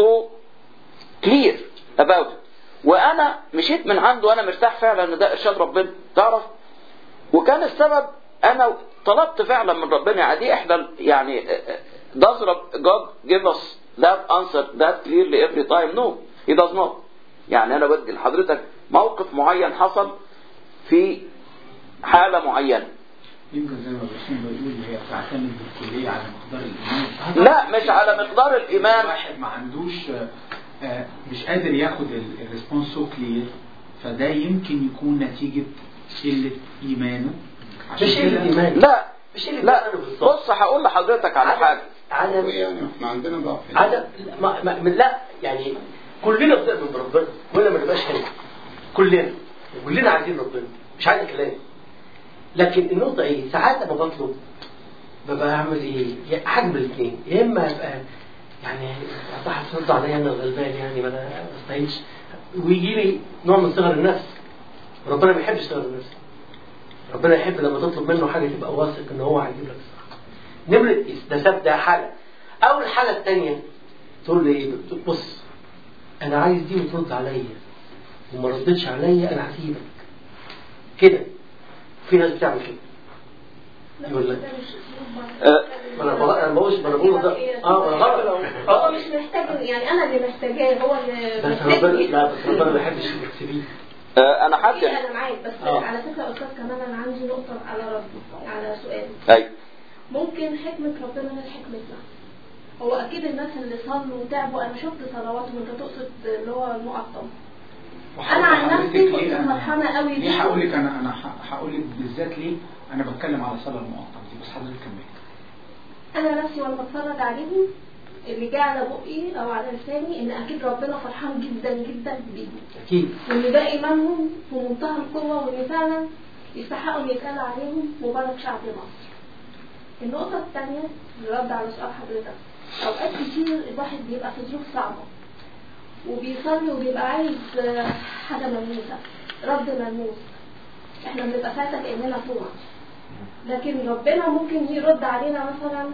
clear about it وانا مشيت من عنده وانا مرتاح فعلا ان ده ارشاد ربنا تعرف وكان السبب انا طلبت فعلا من ربنا يعني دي احدى ال- يعني does God give us that answer that clearly every time no he does not يعني انا بدي لحضرتك موقف معين حصل في حالة معينة يمكن زي ما باسم بيقول هي بتعتمد بالكلية على مقدار الإيمان لا مش على مقدار الإيمان واحد ما عندوش آه، آه، مش قادر ياخد الريسبونس سو كلير فده يمكن يكون نتيجة قلة إيمانه عشان مش كده- قلة إيمان لا مش قلة لا إيمان بالظبط بص هقول لحضرتك على حاجة عدم يعني احنا عندنا ضعف عدم ما ما من لا يعني كلنا بنؤمن بربنا ولا ما نبقاش هنا كلنا كلنا عايزين ربنا مش عايز كلام لكن النقطة ايه؟ ساعات لما بطلب ببقى اعمل ايه؟ يا حاجة من الاثنين يا اما ابقى يعني صح ترد عليا انا الغلبان يعني ما انا ما استاهلش ويجي لي نوع من صغر النفس ربنا ما يحبش صغر النفس ربنا يحب لما تطلب منه حاجة تبقى واثق ان هو هيجيب لك الصح نمرة ده سبب ده حالة أو الحالة الثانية تقول لي ايه بص أنا عايز دي وترد عليا وما ردتش عليا أنا هسيبك كده في ناس بتعمل كده يقول لك آه. ما انا بقول انا بقولش ما انا بقول ده اه ما انا غلط هو اه مش محتاج يعني انا اللي محتاجاه هو اللي بس ربنا محتاجني لا بس ربنا ما يحبش تكسبيه آه، انا حد إيه انا معاك بس آه. على فكره يا استاذ كمان انا عندي نقطه على رد على سؤال ايوه ممكن حكمه ربنا غير حكمتنا هو اكيد الناس اللي صلوا وتعبوا انا شفت صلواتهم انت تقصد اللي هو المقطم أنا عن وحضرتك نفسي ليه كنت أنا- فرحانة قوي ليه بيه. هقول لك انا انا ه- هقول لك بالذات ليه انا بتكلم على صلاه المقطم دي بس حضرتك كملي انا نفسي وانا بتفرج عليهم اللي جه على بقي او على لساني ان اكيد ربنا فرحان جدا جدا بيهم اكيد وان ده ايمانهم في منتهى القوه وان فعلا يستحقوا ان يتقال عليهم مبارك شعب مصر. النقطه الثانيه الرد على سؤال حضرتك اوقات كتير الواحد بيبقى في ظروف صعبه وبيصلي وبيبقى عايز آه، حاجه ملموسه رد ملموس احنا بنبقى فاتك اننا طوع لكن ربنا ممكن يرد علينا مثلا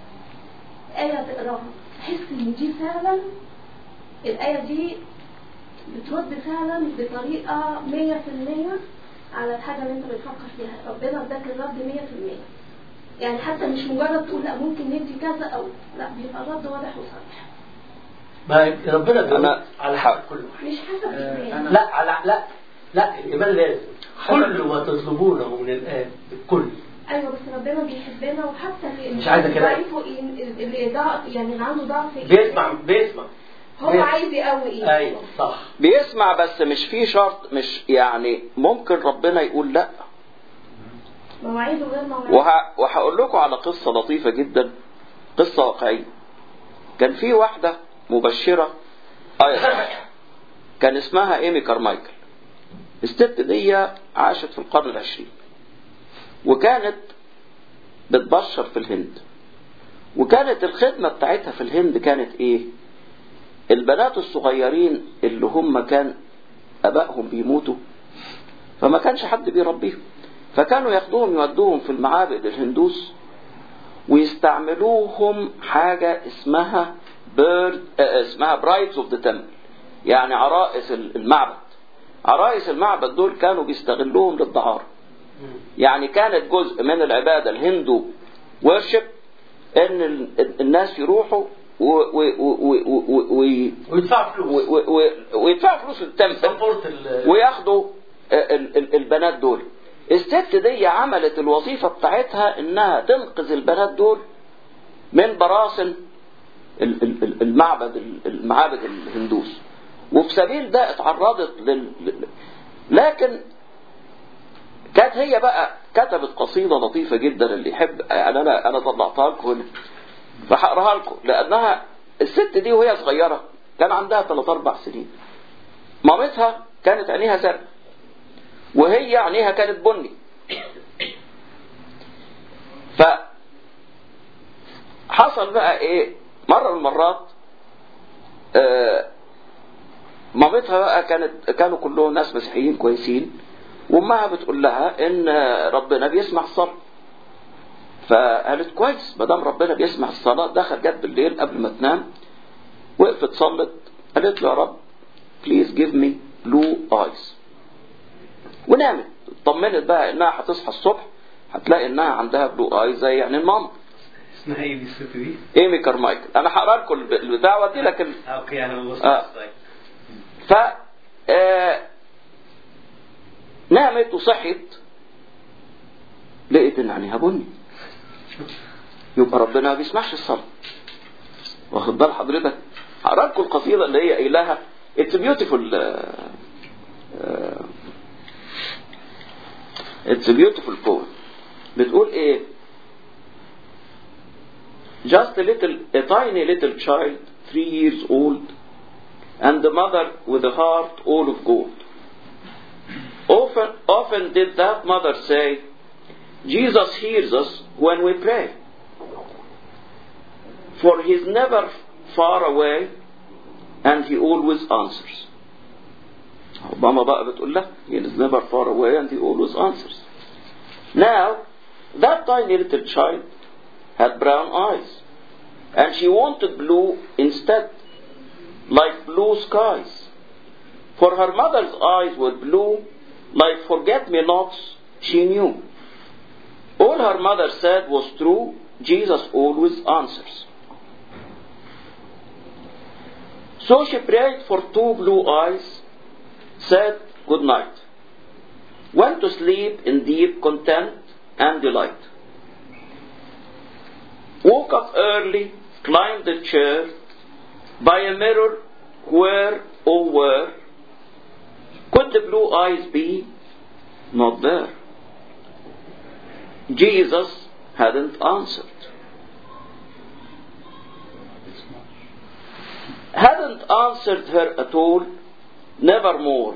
آية تقراها تحس إن دي فعلا الآية دي بترد فعلا بطريقة مية في المية على الحاجة اللي أنت بتفكر فيها ربنا اداك الرد مية في المية يعني حتى مش مجرد تقول لا ممكن ندي كذا أو لا بيبقى الرد واضح وصريح ما ربنا بيقول أنا على حسب كل واحد مش حسب آه، الإيمان أنا- لا على لا لا الإيمان لازم كل ما تطلبونه من الآب بالكل ايوه بس ربنا بيحبنا وحتى اللي مش عايزة كلام. ضعيف وإيه- اللي ضعف يعني اللي عنده ضعف إيه؟ بيسمع بيسمع هو بيسمع. عايز يقوي ايه ايوه صح بيسمع بس مش في شرط مش يعني ممكن ربنا يقول لا مواعيده غير مواعيد وه... وهقول لكم على قصة لطيفة جدا قصة واقعية كان في واحدة مبشرة أيضا كان اسمها إيمي كارمايكل الست دي عاشت في القرن العشرين وكانت بتبشر في الهند وكانت الخدمة بتاعتها في الهند كانت ايه البنات الصغيرين اللي هم كان ابائهم بيموتوا فما كانش حد بيربيهم فكانوا ياخدوهم يودوهم في المعابد الهندوس ويستعملوهم حاجة اسمها بيرد اسمها برايدز اوف ذا تمبل يعني عرائس المعبد عرائس المعبد دول كانوا بيستغلوهم للدعارة يعني كانت جزء من العبادة الهندو ورشب ان ال- الناس يروحوا و- و- و- و- و- و- ويدفع فلوس و- و- ويدفعوا فلوس للتمثل سبورت ال- وياخدوا ال- ال- البنات دول الست دي عملت الوظيفة بتاعتها انها تنقذ البنات دول من براثن ال- ال- ال- المعبد ال- المعابد الهندوس وفي سبيل ده اتعرضت لل... لل- لكن كانت هي بقى كتبت قصيدة لطيفة جدا اللي يحب يعني انا انا طلعتها لكم هنا فهقراها لكم لانها الست دي وهي صغيرة كان عندها 3 4 سنين مامتها كانت عينيها زرقاء وهي عينيها كانت بني ف حصل بقى ايه مرة من المرات آه مامتها بقى كانت كانوا كلهم ناس مسيحيين كويسين وامها بتقول لها ان ربنا بيسمع الصلاة فقالت كويس ما دام ربنا بيسمع الصلاة دخل جت بالليل قبل ما تنام وقفت صلت قالت له يا رب بليز جيف مي بلو ايز ونامت اطمنت بقى انها هتصحى الصبح هتلاقي انها عندها بلو ايز زي يعني الماما اسمها ايه دي الست دي؟ ايمي كارمايكل انا هقرا لكم الب- البتاع وادي لك ال... آه، اوكي انا ببص آه. ف آه... نامت وصحيت لقيت ان عينيها بني يبقى ربنا ما بيسمعش الصلاه واخد بال حضرتك هقرا لكم القصيده اللي هي قايلاها اتس بيوتيفول اتس بيوتيفول بوم بتقول ايه just a little a tiny little child three years old and the mother with a heart all of gold often often did that mother say jesus hears us when we pray for he's never far away and he always answers ماما بقى بتقول لها he is never far away and he always answers now that tiny little child had brown eyes and she wanted blue instead like blue skies for her mother's eyes were blue like forget-me-nots she knew all her mother said was true jesus always answers so she prayed for two blue eyes said good night went to sleep in deep content and delight woke up early, climbed the chair, by a mirror where, oh where, could the blue eyes be? Not there. Jesus hadn't answered. Hadn't answered her at all, nevermore.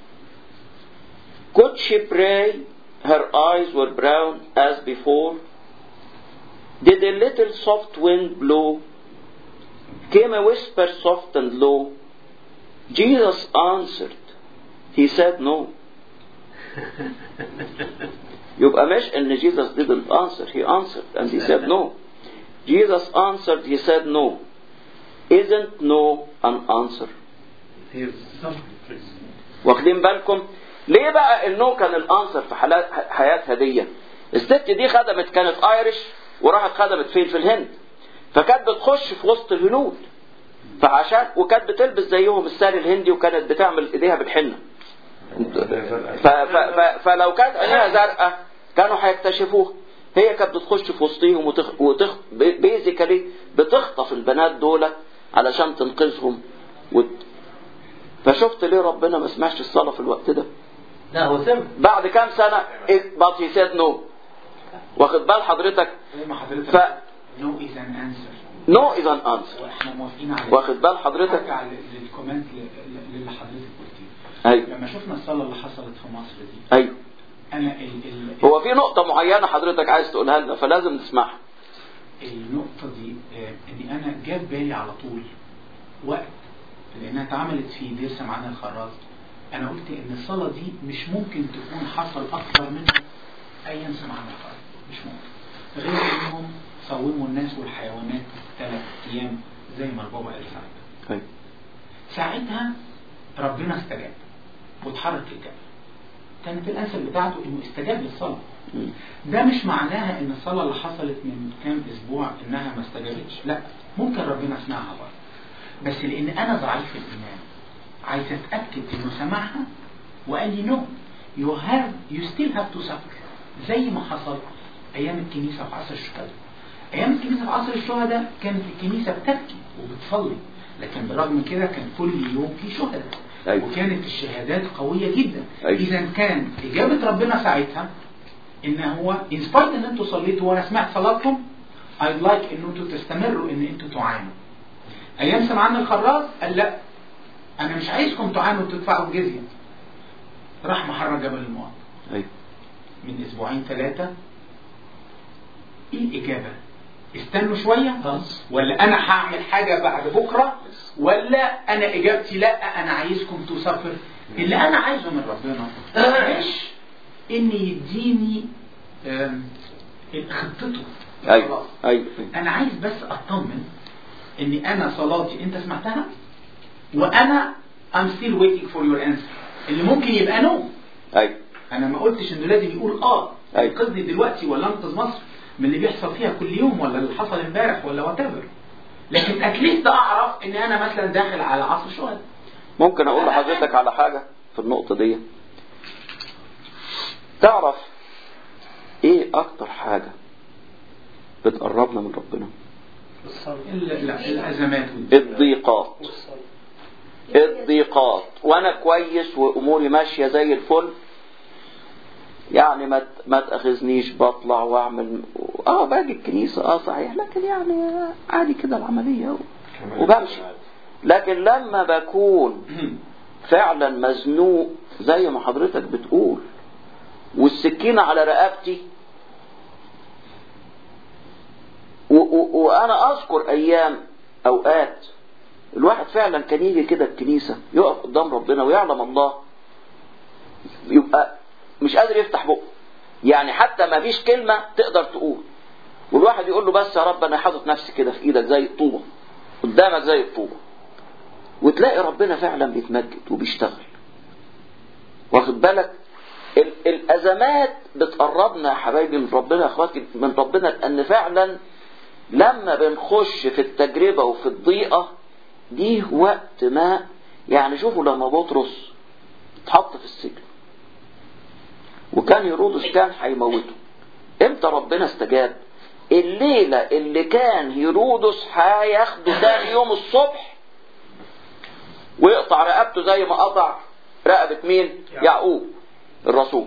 Could she pray? Her eyes were brown as before. Did a little soft wind blow? Came a whisper soft and low. Jesus answered. He said no. يبقى مش ان Jesus didn't answer. He answered and he said no. Jesus answered. He said no. Isn't no an answer? Here's واخدين بالكم ليه بقى النو كان الانسر في حالات حياتها دي الست دي خدمت كانت ايرش وراحت خدمت فين في الهند فكانت بتخش في وسط الهنود فعشان وكانت بتلبس زيهم الساري الهندي وكانت بتعمل ايديها بالحنه ف ف ف فلو كانت عينيها زرقاء كانوا هيكتشفوها هي كانت بتخش في وسطيهم وتخ... وتخ... بيزيكالي بتخطف البنات دول علشان تنقذهم وت... فشفت ليه ربنا ما سمعش الصلاة في الوقت ده لا هو سمع بعد كام سنة but he said no واخد بال حضرتك زي ما حضرتك ف نو از ان انسر no is an answer واحنا موافقين عليه واخد بال حضرتك ارجع للكومنت اللي حضرتك قلتيه ايوه لما شفنا الصلاه اللي حصلت في مصر دي ايوه انا ال ال هو في نقطة معينة حضرتك عايز تقولها لنا فلازم نسمعها النقطة دي آه، اني انا جاب بالي على طول وقت لانها اتعملت في دير سمعان الخراز انا قلت ان الصلاة دي مش ممكن تكون حصل اكثر منها ايام سمعان الخراز مش ممكن غير انهم صوموا الناس والحيوانات ثلاث ايام زي ما البابا قال ساعتها أيوة. ساعتها ربنا استجاب وتحرك الجبل كانت الانسر بتاعته انه استجاب للصلاه مم. ده مش معناها ان الصلاه اللي حصلت من كام اسبوع انها ما استجابتش لا ممكن ربنا سمعها برضه بس لان انا ضعيف في الايمان عايز اتاكد انه سمعها وقال لي نو يو هاف يو ستيل هاف تو سفر زي ما حصل ايام الكنيسه في عصر الشهداء ايام الكنيسه في عصر الشهداء كانت الكنيسه بتبكي وبتصلي لكن برغم من كده كان كل يوم في شهداء أيوة. وكانت الشهادات قويه جدا أيوة. اذا كان اجابه ربنا ساعتها ان هو ان سبايت ان انتوا صليتوا وانا سمعت صلاتكم I'd like ان انتوا تستمروا ان انتوا تعانوا ايام سمعان الخراز قال لا انا مش عايزكم تعانوا وتدفعوا الجزيه راح محرر جبل الموت أيوة. من اسبوعين ثلاثه ايه الاجابه استنوا شويه ولا انا هعمل حاجه بعد بكره ولا انا اجابتي لا انا عايزكم تسافر اللي انا عايزه من ربنا مش ان يديني آم، خطته أيوة خلاص. أيوة انا عايز بس اطمن ان انا صلاتي انت سمعتها وانا I'm still waiting for your answer اللي ممكن يبقى نو أيوة انا ما قلتش انه لازم يقول اه أيوة. انقذني دلوقتي ولا انقذ مصر من اللي بيحصل فيها كل يوم ولا اللي حصل امبارح ولا وات لكن اتليست اعرف ان انا مثلا داخل على عصر شهداء ممكن اقول لحضرتك على حاجة في النقطة دي تعرف ايه اكتر حاجة بتقربنا من ربنا ال- لا الازمات الضيقات الضيقات وانا كويس واموري ماشية زي الفل يعني ما ت- ما تاخذنيش بطلع واعمل اه باجي الكنيسة اه صحيح لكن يعني عادي كده العملية و- وبمشي لكن لما بكون فعلا مزنوق زي ما حضرتك بتقول والسكينة على رقبتي و- و- وانا اذكر ايام اوقات الواحد فعلا كان يجي كده الكنيسة يقف قدام ربنا ويعلم الله يبقى مش قادر يفتح بقه يعني حتى ما فيش كلمة تقدر تقول والواحد يقول له بس يا رب انا حاطط نفسي كده في ايدك زي الطوبة قدامك زي الطوبة وتلاقي ربنا فعلا بيتمجد وبيشتغل واخد بالك ال- الازمات بتقربنا يا حبايبي من ربنا يا اخواتي من ربنا لان فعلا لما بنخش في التجربة وفي الضيقة دي وقت ما يعني شوفوا لما بطرس اتحط في السجن وكان هيرودس كان هيموته امتى ربنا استجاب الليلة اللي كان هيرودس هياخده تاني يوم الصبح ويقطع رقبته زي ما قطع رقبة مين يعقوب الرسول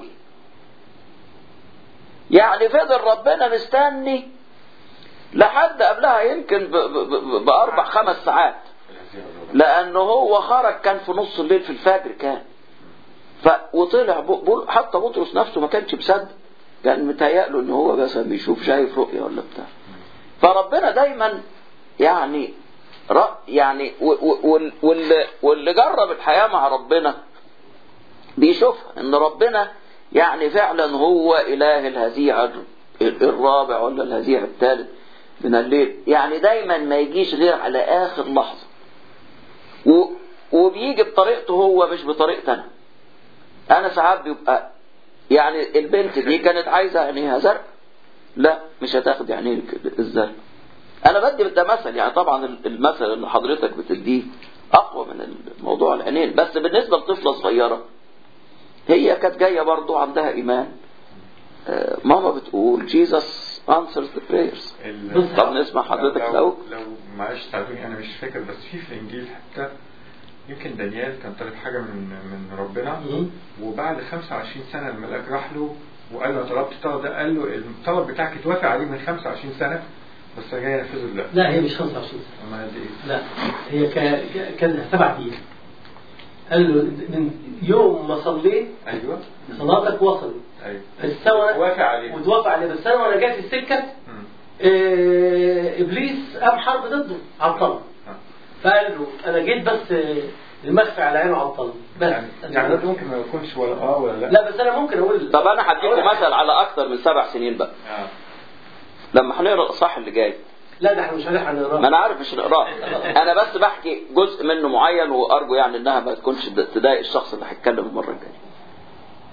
يعني فضل ربنا مستني لحد قبلها يمكن ب- ب- ب- بأربع خمس ساعات لأنه هو خرج كان في نص الليل في الفجر كان ف وطلع ب- بول- حتى بطرس نفسه ما كانش مصدق كان متهيأله ان هو بس بيشوف شايف رؤية ولا بتاع فربنا دايما يعني رأ يعني و- و- وال- واللي, واللي جرب الحياة مع ربنا بيشوفها ان ربنا يعني فعلا هو اله الهزيع ال- الرابع ولا الهزيع الثالث من الليل يعني دايما ما يجيش غير على اخر لحظة و وبيجي بطريقته هو مش بطريقتي انا انا ساعات بيبقى يعني البنت دي كانت عايزة عينيها زرق لا مش هتاخد عينيك الزرق انا بدي ده مثل يعني طبعا المثل اللي حضرتك بتديه اقوى من الموضوع العينين بس بالنسبة لطفلة صغيرة هي كانت جاية برضو عندها ايمان آه، ماما بتقول Jesus answers the prayers ال- طب نسمع حضرتك لو الأول لو معلش تعذرني انا مش فاكر بس في في الانجيل حتى يمكن دانيال كان طالب حاجه من من ربنا وبعد 25 سنه الملاك راح له وقال له طلبت الطلب ده قال له الطلب بتاعك اتوافق عليه من 25 سنه بس جاي ينفذه دلوقتي لا هي مش 25 سنة امال قد ايه؟ لا هي كا- كا- كان سبع ايام قال له من يوم ما صليت ايوه صلاتك وصلت ايوه بس انا وافق عليه وتوافق عليه بس انا وانا جاي في السكه مم. آه، ابليس قام حرب ضده عطله آه. فقال له انا جيت بس آه، المخفي على عينه عطله بس يعني يعني ده ممكن ما يكونش ولا اه ولا لا لا بس انا ممكن اقول طب انا هديكم مثل على اكتر من سبع سنين بقى آه. لما هنقرا الاصحاح اللي جاي لا ده احنا مش هنلحق ما نقراه انا عارف مش نقراه انا بس بحكي جزء منه معين وارجو يعني انها ما تكونش تضايق الشخص اللي هيتكلم المره الجايه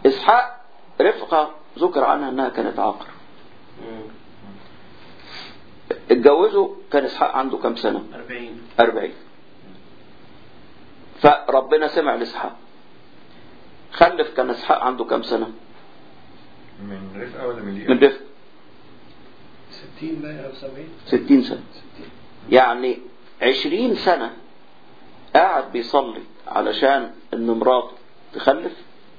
اسحاق رفقة ذكر عنها انها كانت عاقر اتجوزوا كان اسحاق عنده كام سنة 40 أربعين فربنا سمع لإسحاق خلف كان إسحاق عنده كام سنة من رفقة ولا من من رفق 60 بقى او 70 ستين سنة يعني عشرين سنة قاعد بيصلي علشان ان مراته تخلف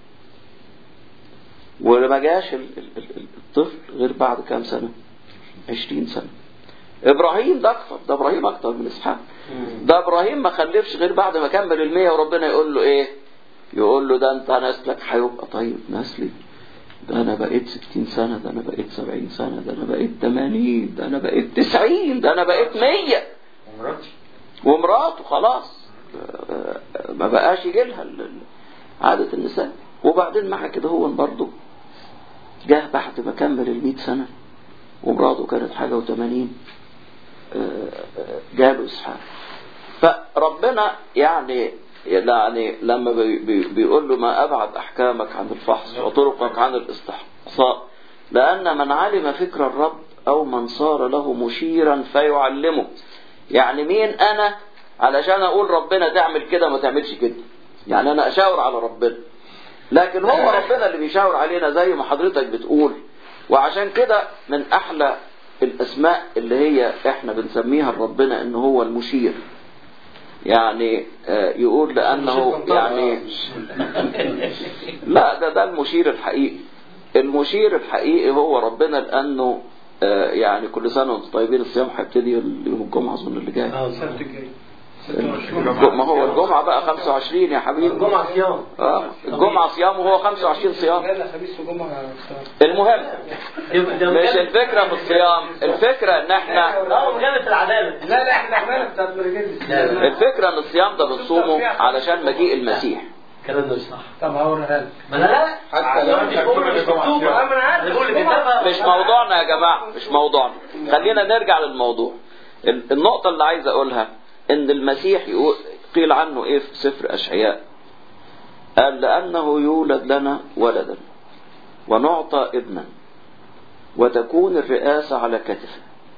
وما جاش ال- ال- ال- الطفل غير بعد كام سنة عشرين سنة ابراهيم ده اكتر ده ابراهيم اكتر من اسحاق ده ابراهيم ما خلفش غير بعد ما كمل المية وربنا يقول له ايه يقول له ده انت نسلك هيبقى طيب نسلي ده انا بقيت ستين سنة ده انا بقيت سبعين سنة ده انا بقيت تمانين ده انا بقيت تسعين ده انا بقيت مية ومراتي ومراته خلاص آه، آه، ما بقاش يجي لها ال- ال- عادة النساء وبعدين مع كده هو برضه جه بعد ما كمل المئة سنة ومراته كانت حاجة وثمانين جاله إسحاق فربنا يعني يعني لما بي بي بيقول له ما أبعد أحكامك عن الفحص وطرقك عن الاستحصاء لأن من علم فكر الرب أو من صار له مشيرا فيعلمه يعني مين أنا علشان أقول ربنا تعمل كده ما تعملش كده يعني أنا أشاور على ربنا لكن هو ربنا اللي بيشاور علينا زي ما حضرتك بتقول وعشان كده من أحلى الأسماء اللي هي إحنا بنسميها لربنا إن هو المشير يعني آه، يقول لأنه يعني لا ده ده المشير الحقيقي المشير الحقيقي هو ربنا لأنه آه، يعني كل سنة وانتم طيبين الصيام هيبتدي يوم الجمعة أظن اللي جاي السبت الجاي ما هو الجمعة بقى 25 يا حبيبي الجمعة صيام اه الجمعة صيام وهو 25 صيام لا خميس وجمعة المهم يبقى ده مش مجال- الفكرة في الصيام الفكرة ان احنا اه مجالة العدالة لا لا احنا عمالة بتاعت مريجيز الفكرة ان الصيام ده بنصومه علشان مجيء المسيح الكلام ده مش صح طب هوريها لك ما انا لا حتى لو مش بقول مش مكتوبة أما أنا عارف. انا بقول اللي كتبها مش موضوعنا يا جماعة مش موضوعنا خلينا نرجع للموضوع ال- النقطة اللي عايز اقولها ان المسيح يقول قيل عنه ايه في سفر اشعياء قال لانه يولد لنا ولدا ونعطى ابنا وتكون الرئاسة على كتفه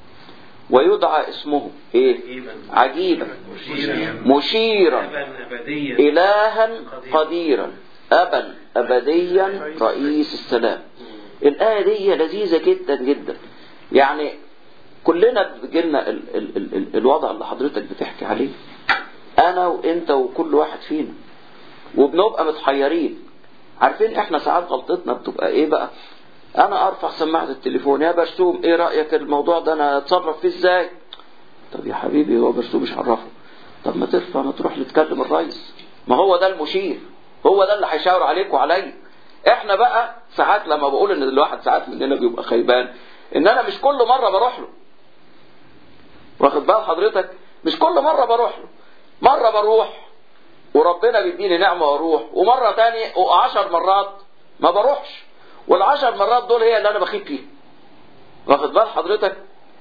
ويدعى اسمه ايه عجيبا مشيرا مشيرا أبا أبديا إلها قديرا أبا أبديا رئيس السلام الآية دي لذيذة جدا جدا يعني كلنا بيجيلنا ال ال ال ال الوضع اللي حضرتك بتحكي عليه أنا وأنت وكل واحد فينا وبنبقى متحيرين عارفين احنا ساعات غلطتنا بتبقى ايه بقى انا ارفع سماعة التليفون يا برسوم ايه رأيك الموضوع ده انا اتصرف فيه ازاي طب يا حبيبي هو برسوم مش عرفه طب ما ترفع ما تروح لتكلم الرئيس ما هو ده المشير هو ده اللي هيشاور عليك وعليا احنا بقى ساعات لما بقول ان الواحد ساعات مننا بيبقى خيبان ان انا مش كل مرة بروح له واخد بال حضرتك مش كل مرة بروح له مرة بروح وربنا بيديني نعمة واروح ومرة تانية وعشر مرات ما بروحش والعشر مرات دول هي اللي انا بخيب فيها واخد بال حضرتك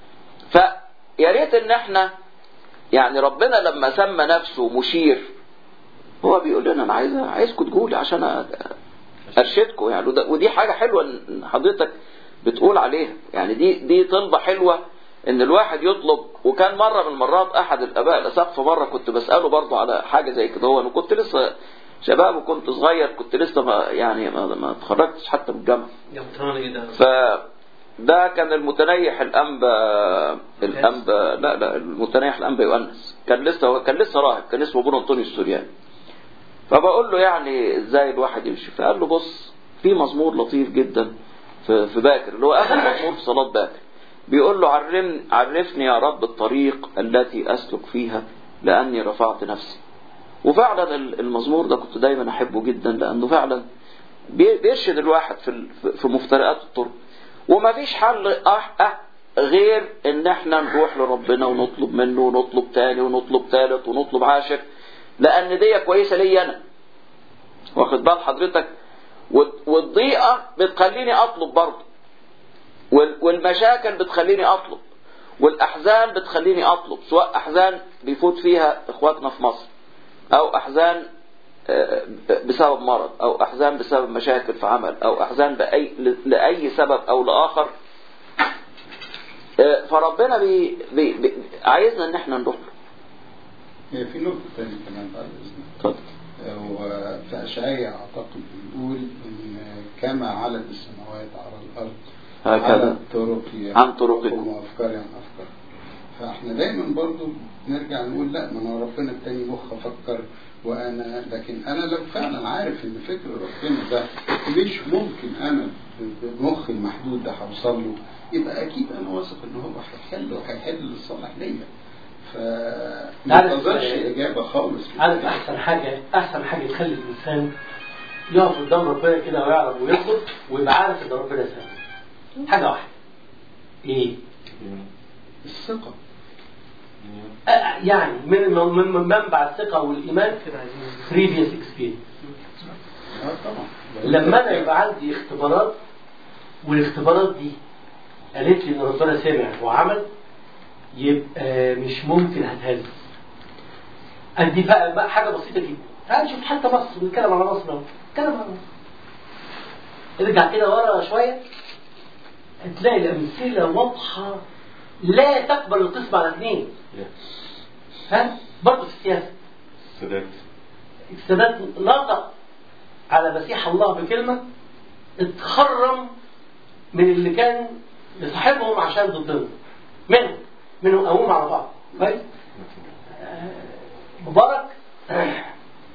فيا ريت ان احنا يعني ربنا لما سمى نفسه مشير هو بيقول لنا انا عايز عايزكم تقولي عشان أ- ارشدكم يعني وده- ودي حاجه حلوه ان حضرتك بتقول عليها يعني دي دي طلبه حلوه ان الواحد يطلب وكان مره من المرات احد الاباء الاساقفه مره كنت بساله برضه على حاجه زي كده هو انا كنت لسه شباب وكنت صغير كنت لسه ما يعني ما, ما اتخرجتش حتى من الجامعه يمطراني كده ف ده كان المتنيح الانبا الانبا لا لا المتنيح الانبا يؤنس كان لسه كان لسه راهب كان اسمه ابونا انطونيو السورياني فبقول له يعني ازاي الواحد يمشي فقال له بص في مزمور لطيف جدا في في باكر اللي هو اخر مزمور في صلاه باكر بيقول له عرم عرفني يا رب الطريق التي اسلك فيها لاني رفعت نفسي وفعلا المزمور ده كنت دايما احبه جدا لانه فعلا بي- بيرشد الواحد في ال- في- في مفترقات الطرق وما فيش حل أح أح غير ان احنا نروح لربنا ونطلب منه ونطلب تاني ونطلب تالت ونطلب عاشر لان دي كويسه لي انا واخد بال حضرتك وال- والضيقه بتخليني اطلب برضه وال- والمشاكل بتخليني اطلب والاحزان بتخليني اطلب سواء احزان بيفوت فيها اخواتنا في مصر او احزان آه، بسبب مرض او احزان بسبب مشاكل في عمل او احزان باي لاي سبب او لاخر آه، فربنا بي بي بي عايزنا ان احنا نروح له هي في نقطة تانية كمان بعد إذنك اتفضل وفي أشعياء أعتقد بيقول إن كما علت السماوات على الأرض هكذا. على الطرق عن طرقكم. وأفكار عن أفكار فإحنا دايما برضو نرجع نقول لا ما أنا ربنا اداني مخ أفكر وأنا لكن أنا لو فعلا عارف إن فكر ربنا ده مش ممكن أنا بمخي المحدود ده هوصل له يبقى أكيد أنا واثق إن هو هيحل وهيحل للصالح ليا فما عارف- انتظرش إجابة خالص عارف احسن حاجه احسن حاجه تخلي الانسان يقف قدام ربنا كده ويعرف ويصدق ويبقى عارف ان ربنا سامع حاجه واحده ايه؟ الثقة أ- يعني من من من منبع الثقه والايمان previous experience اه طبعا لما انا يبقى عندي اختبارات والاختبارات دي قالت لي ان ربنا سمع وعمل يبقى مش ممكن هتهز ادي بقى, بقى حاجه بسيطه جدا تعال نشوف حتى مصر بنتكلم على مصر اهو نتكلم على مصر ارجع كده ورا شويه هتلاقي الامثله واضحه لا تقبل القسم على اثنين ها برضه في السياسه سادات السادات نطق على مسيح الله بكلمة اتخرم من اللي كان يصاحبهم عشان ضدهم منهم منهم قوم على بعض كويس آه، مبارك آه،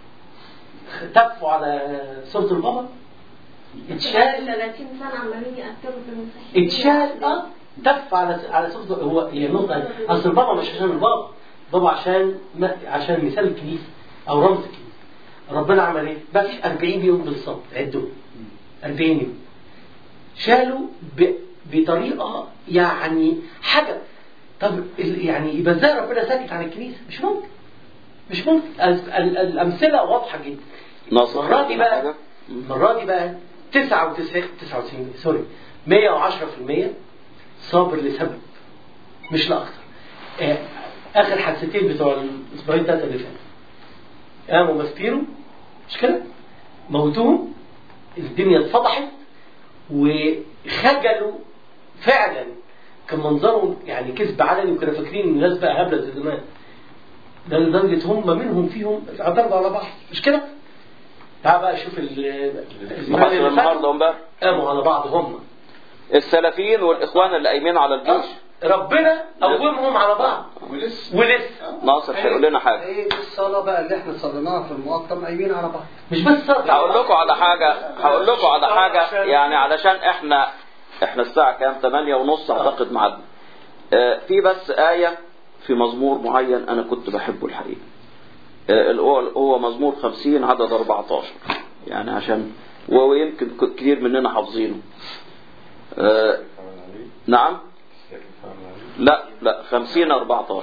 تفوا على صورة البابا اتشال 30 سنة عمالين يقتلوا في المسيحيين اتشال اه تف على على صورة هو هي نقطة اصل البابا مش عشان البابا بابا عشان ما عشان مثال الكنيسة او رمز الكنيسة ربنا عمل ايه؟ ما فيش 40 يوم بالظبط عدوا 40 يوم شالوا ب... بطريقة يعني حاجة طب ال- يعني يبقى ازاي ربنا ساكت عن الكنيسة؟ مش ممكن مش ممكن ال- ال- الأمثلة واضحة جدا ناصر المرة دي بقى حاجة؟ المرة دي بقى 99 99 سوري 110% صابر لسبب مش لأكتر آه، آخر حادثتين بتوع الأسبوعين ثلاثة اللي فاتوا قاموا ماسبيرو مش كده؟ موتوهم الدنيا اتفضحت وخجلوا فعلا كان منظرهم يعني كذب علني وكانوا فاكرين ان الناس بقى هبله زي زمان ده لدرجه هم منهم فيهم اعترضوا على بعض مش كده؟ تعال بقى شوف ال- الزمان مصر اللي النهارده فات وامبارح قاموا على بعض هم السلفيين والاخوان اللي قايمين على الجيش ربنا قومهم على بعض ولسه ولسه ناصر هيقول لنا حاجه ايه الصلاة بقى اللي احنا صليناها في المقطم قايمين على بعض مش بس صبر هقول لكم على حاجة هقول لكم على حاجة يعني علشان احنا احنا الساعة كام 8 ونص اعتقد ميعادنا آه، في بس آية في مزمور معين انا كنت بحبه الحقيقة آه، اللي هو هو مزمور 50 عدد 14 يعني عشان ويمكن ك- كتير مننا حافظينه آه، نعم لا لا 50 14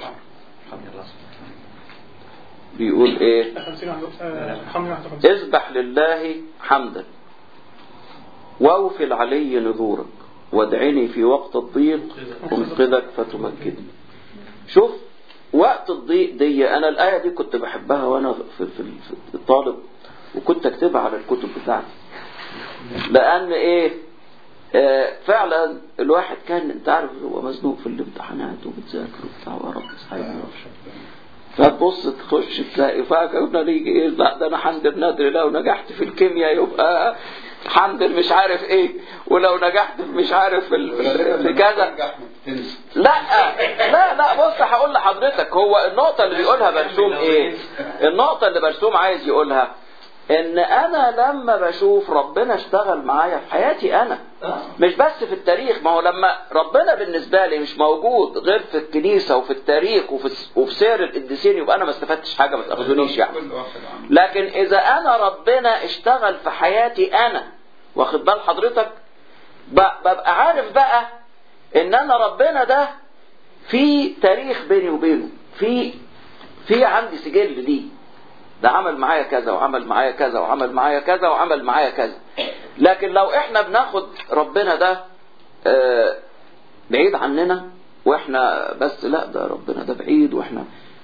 بيقول ايه 50 آه، 51 اذبح لله حمدا واوفي العلي نذورك وادعني في وقت الضيق انقذك فتمجدني شوف وقت الضيق دي انا الايه دي كنت بحبها وانا في, في, في الطالب وكنت اكتبها على الكتب بتاعتي لان ايه آه فعلا الواحد كان انت عارف هو مزنوق في الامتحانات وبتذاكر وبتاع يا رب اصحابي فتبص تخش تلاقي فجأة قلنا نيجي ايه لا ده انا حندر نادر لو نجحت في الكيمياء يبقى حندر مش عارف ايه ولو نجحت في مش عارف في, ال- في كذا لا لا لا بص هقول لحضرتك هو النقطة اللي بيقولها برسوم ايه النقطة اللي برسوم عايز يقولها ان انا لما بشوف ربنا اشتغل معايا في حياتي انا مش بس في التاريخ ما هو لما ربنا بالنسبة لي مش موجود غير في الكنيسة وفي التاريخ وفي, وفي سير القديسين يبقى انا ما استفدتش حاجة ما تاخدونيش يعني كل واحد عنده لكن اذا انا ربنا اشتغل في حياتي انا واخد بال حضرتك ب- ببقى عارف بقى ان انا ربنا ده في تاريخ بيني وبينه في في عندي سجل ليه ده عمل معايا كذا وعمل معايا كذا وعمل معايا كذا وعمل معايا كذا لكن لو احنا بناخد ربنا ده آه، بعيد عننا واحنا بس لا ده ربنا ده بعيد واحنا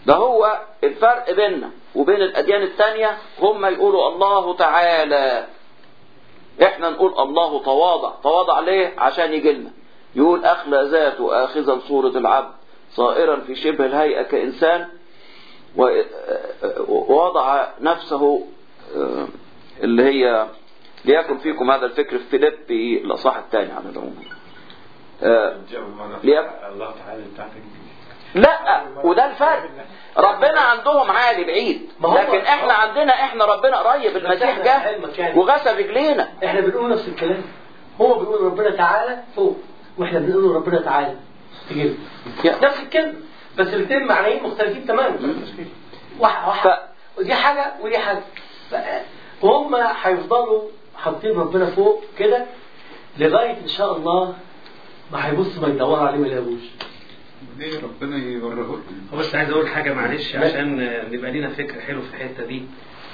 ده هو الفرق بيننا وبين الأديان التانية هم يقولوا الله تعالى احنا نقول الله تواضع تواضع ليه عشان يجي لنا يقول أخلى ذاته آخذا صورة العبد صائرا في شبه الهيئة كإنسان و- ووضع نفسه آه، اللي هي ليكن فيكم هذا الفكر في فيليبي الأصحاح الثاني على العموم آه، ليك- الله تعالى بتاعتك لا وده الفرق ربنا عندهم عالي بعيد ما هو- لكن احنا عندنا احنا ربنا قريب المسيح إحنا جه علمك يعني. وغسل رجلينا احنا بنقول نفس الكلام هو بيقول ربنا تعالى فوق واحنا بنقول ربنا تعالى تجيب نفس الكلمه بس الاثنين معنيين مختلفين تماما واحد واحد ودي حاجه ودي حاجه ف- وهم هيفضلوا حاطين ربنا فوق كده لغايه ان شاء الله ما هيبصوا ما يدوروا عليه ما يلاقوش ليه ربنا يوريه لنا هو بس عايز اقول حاجه معلش عشان آه، نبقى لينا فكر حلو في الحته دي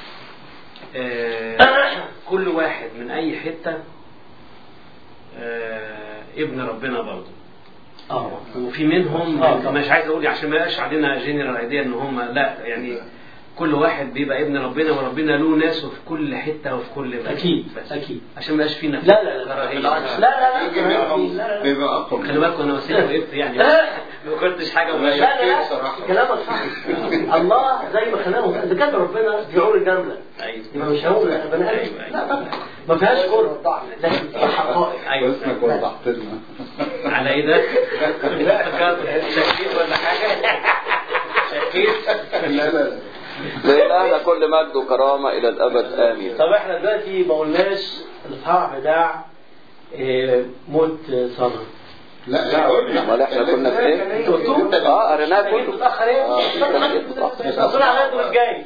آه، كل واحد من اي حته آه، ابن ربنا برضه اه وفي منهم آه، طبعا. مش عايز اقول عشان ما يبقاش علينا جنرال ايديا ان هم لا يعني كل واحد بيبقى ابن ربنا وربنا له ناسه في كل حته وفي كل مكان اكيد بس اكيد عشان ما يبقاش فينا لا لا لا كراهية. لا لا يجي لا لا منهم لا لا بيبقى أقوى خلي بالكم انا وسيله وقفت يعني ما قلتش حاجه لا، وما لا لا لا بصراحة. كلامك صح الله زي ما خلقه اذا كان ربنا بيعور الجمله ايوه يبقى مش هقول بني ادم أيوة، لا أيوة. طبعا ما فيهاش كره لكن فيها حقائق ايوه واسمك وضحت لنا على ايه ده؟ افتكرت شكيت ولا حاجه؟ شكيت؟ لا لا لا لإلهنا كل مجد وكرامة إلى الأبد آمين طب احنا دلوقتي ما قلناش الاصحاح بتاع آه، موت آه، صبر لا قلنا ولا احنا كنا في ايه؟ انتوا قلتوه؟ اه قريناه جيت كله متاخر ايه؟ آه، جيت متأخر. اصل انا على مش جاي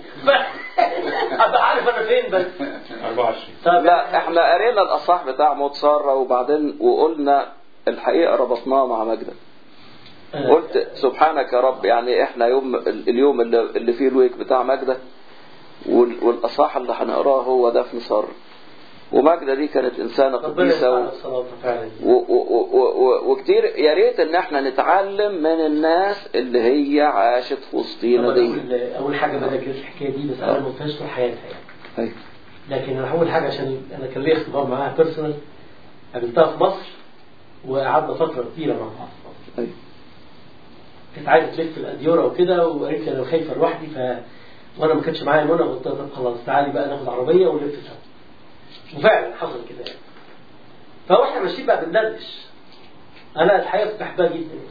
ابقى عارف انا فين بس 24 طب لا احنا قرينا الأصح بتاع موت سارة وبعدين وقلنا الحقيقة ربطناه مع مجدك آه، قلت سبحانك يا رب يعني احنا يوم اليوم اللي, اللي فيه الويك بتاع مجدة وال- والاصح اللي هنقراه هو دفن سارة ومجدة دي كانت انسانة ربنا قديسة و... يسمعنا الصلاه فعلا و... و... و... و... وكتير يا ريت ان احنا نتعلم من الناس اللي هي عاشت في وسطينا طب دي أقول اول حاجه بدأ كده الحكايه دي بس انا ما قلتهاش طول حياتها يعني أيوة. لكن انا اول حاجه عشان انا كان ليا اختبار معاها بيرسونال قابلتها في مصر وقعدنا فتره كتيره مع بعض أيوة. كانت عايزه تلف الاديوره وكده وقالت لي انا خايفه لوحدي ف وانا ما كانش معايا منى قلت لها طب خلاص تعالي بقى ناخد عربيه ونلف سوا وفعلا حصل كده يعني فاحنا ماشيين بقى بندردش انا الحقيقه كنت بحبها جدا يعني.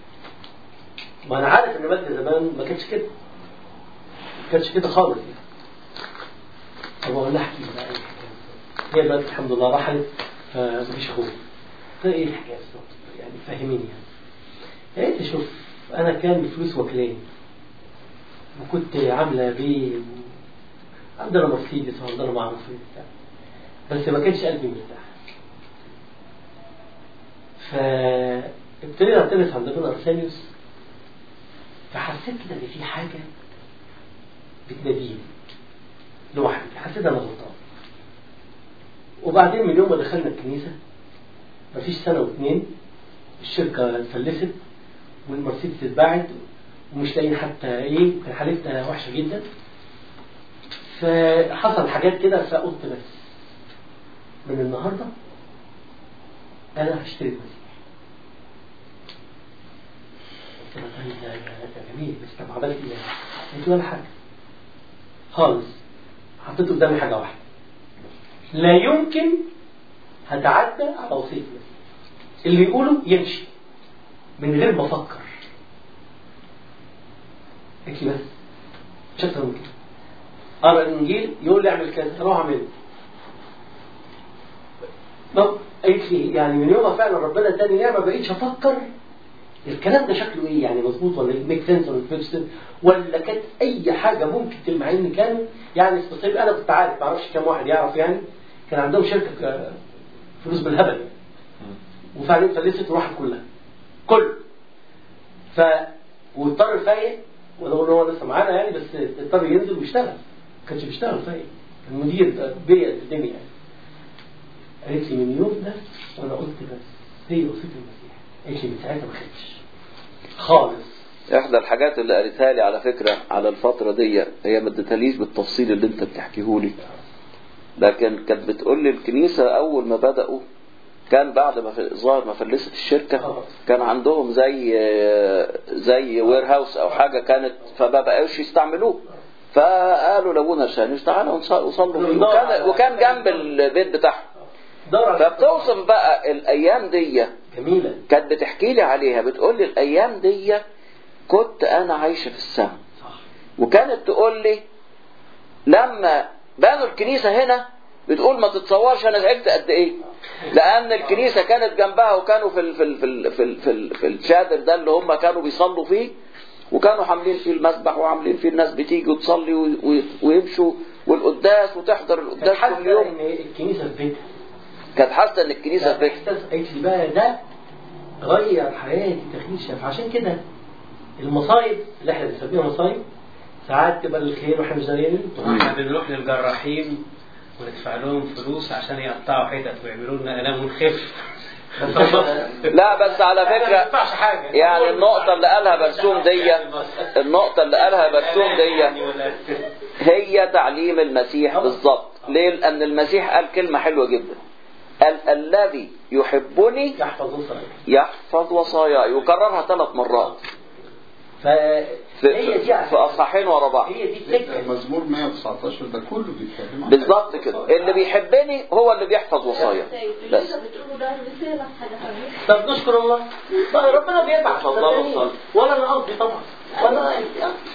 ما انا عارف ان مجد زمان ما كانش كده ما كانش كده خالص يعني طب اقول لها احكي لي بقى ايه الحكايه هي دلوقتي الحمد لله رحلت فمفيش خوف قلت لها ايه الحكايه بالظبط يعني فهميني يعني قالت لي شوف انا كان فلوس واكلاني وكنت عامله بيه و... عندنا مرسيدس وعندنا معروفين بتاع بس ما كانش قلبي مرتاح فابتدينا نلتمس عند ابونا ارسانيوس فحسيت كده ان في حاجه بتناديني لوحدي حسيت انا غلطان وبعدين من يوم ما دخلنا الكنيسه مفيش سنه واتنين الشركه فلست والمرسيدس اتباعت ومش لاقيين حتى ايه كان حالتنا وحشه جدا فحصل حاجات كده فقلت بس من النهارده انا هشتري المسيح قلت لها طيب ده ده جميل بس طب عملت ايه؟ قلت له ولا حاجه خالص حطيت قدامي حاجه واحده لا يمكن هتعدى على وصيه المسيح اللي يقوله يمشي من غير ما افكر قلت لي بس مش اكتر من كده اقرا الانجيل يقول لي اعمل كذا اروح اعمله طب قالت لي يعني من يومها فعلا ربنا اداني نعمه ما بقيتش افكر الكلام ده شكله ايه يعني مظبوط ولا ميك سنس ولا ميك سنس ولا كانت اي حاجه ممكن تبقى مع ان كانوا يعني سبيسيفيك انا كنت عارف ما اعرفش كام واحد يعرف يعني كان عندهم شركه ك- فلوس بالهبل وفعلا فلست وراحت كلها كله ف واضطر فايق ولو ان هو لسه معانا يعني بس اضطر ينزل ويشتغل ما كانش بيشتغل فايق كان مدير بيئه الدنيا يعني قالت لي من اليوم ده وانا قلت بس هي وصيه المسيح قالت لي من ساعتها ما خدتش خالص احدى الحاجات اللي قالتها لي على فكرة على الفترة دي هي ما ادتهاليش بالتفصيل اللي انت بتحكيه لي لكن كانت بتقول لي الكنيسة اول ما بدأوا كان بعد ما في- ظهر ما فلست الشركة كان عندهم زي زي وير هاوس او حاجة كانت فما بقاوش يستعملوه فقالوا لابونا شانوش تعالوا نص- وصلوا فيه وكان, وكان جنب البيت بتاعهم دور على فبتوصف بقى الايام دي جميلة كانت بتحكي لي عليها بتقول لي الايام دي كنت انا عايشه في السماء صح وكانت تقول لي لما بنوا الكنيسه هنا بتقول ما تتصورش انا زعلت قد ايه لان الكنيسه كانت جنبها وكانوا في ال في ال في ال في, ال في, ال في الشادر ده اللي هم كانوا بيصلوا فيه وكانوا عاملين فيه المسبح وعاملين فيه الناس بتيجي وتصلي و- و- ويمشوا والقداس وتحضر كانت القداس كل حاسة يوم ان الكنيسة في بيتها كانت حاسه ان الكنيسه في بيتها احساس قالت لي بقى ده غير حياتي تغيير شاف عشان كده المصايب اللي احنا بنسميها مصايب ساعات تبقى للخير واحنا مش داريين احنا بنروح للجراحين وندفع لهم فلوس عشان يقطعوا حتت ويعملوا لنا الام ونخف لا بس على فكره يعني النقطة اللي قالها برسوم دي النقطة اللي قالها برسوم دي هي تعليم المسيح بالظبط ليه؟ لأن المسيح قال كلمة حلوة جدا قال الذي يحبني يحفظ وصايا يحفظ وصاياي وكررها ثلاث مرات فهي في, دي في, في أصحاحين ورا بعض هي دي السكة مزمور 119 ده كله بيتكلم عن بالظبط كده اللي بيحبني هو اللي بيحفظ وصايا اللي بس انت بتقوله ده رسالة حاجة ثانية طب نشكر الله طيب ربنا بيبعت اتفضلوا صدقني. اتفضلوا. ولا انا قصدي طبعا ولا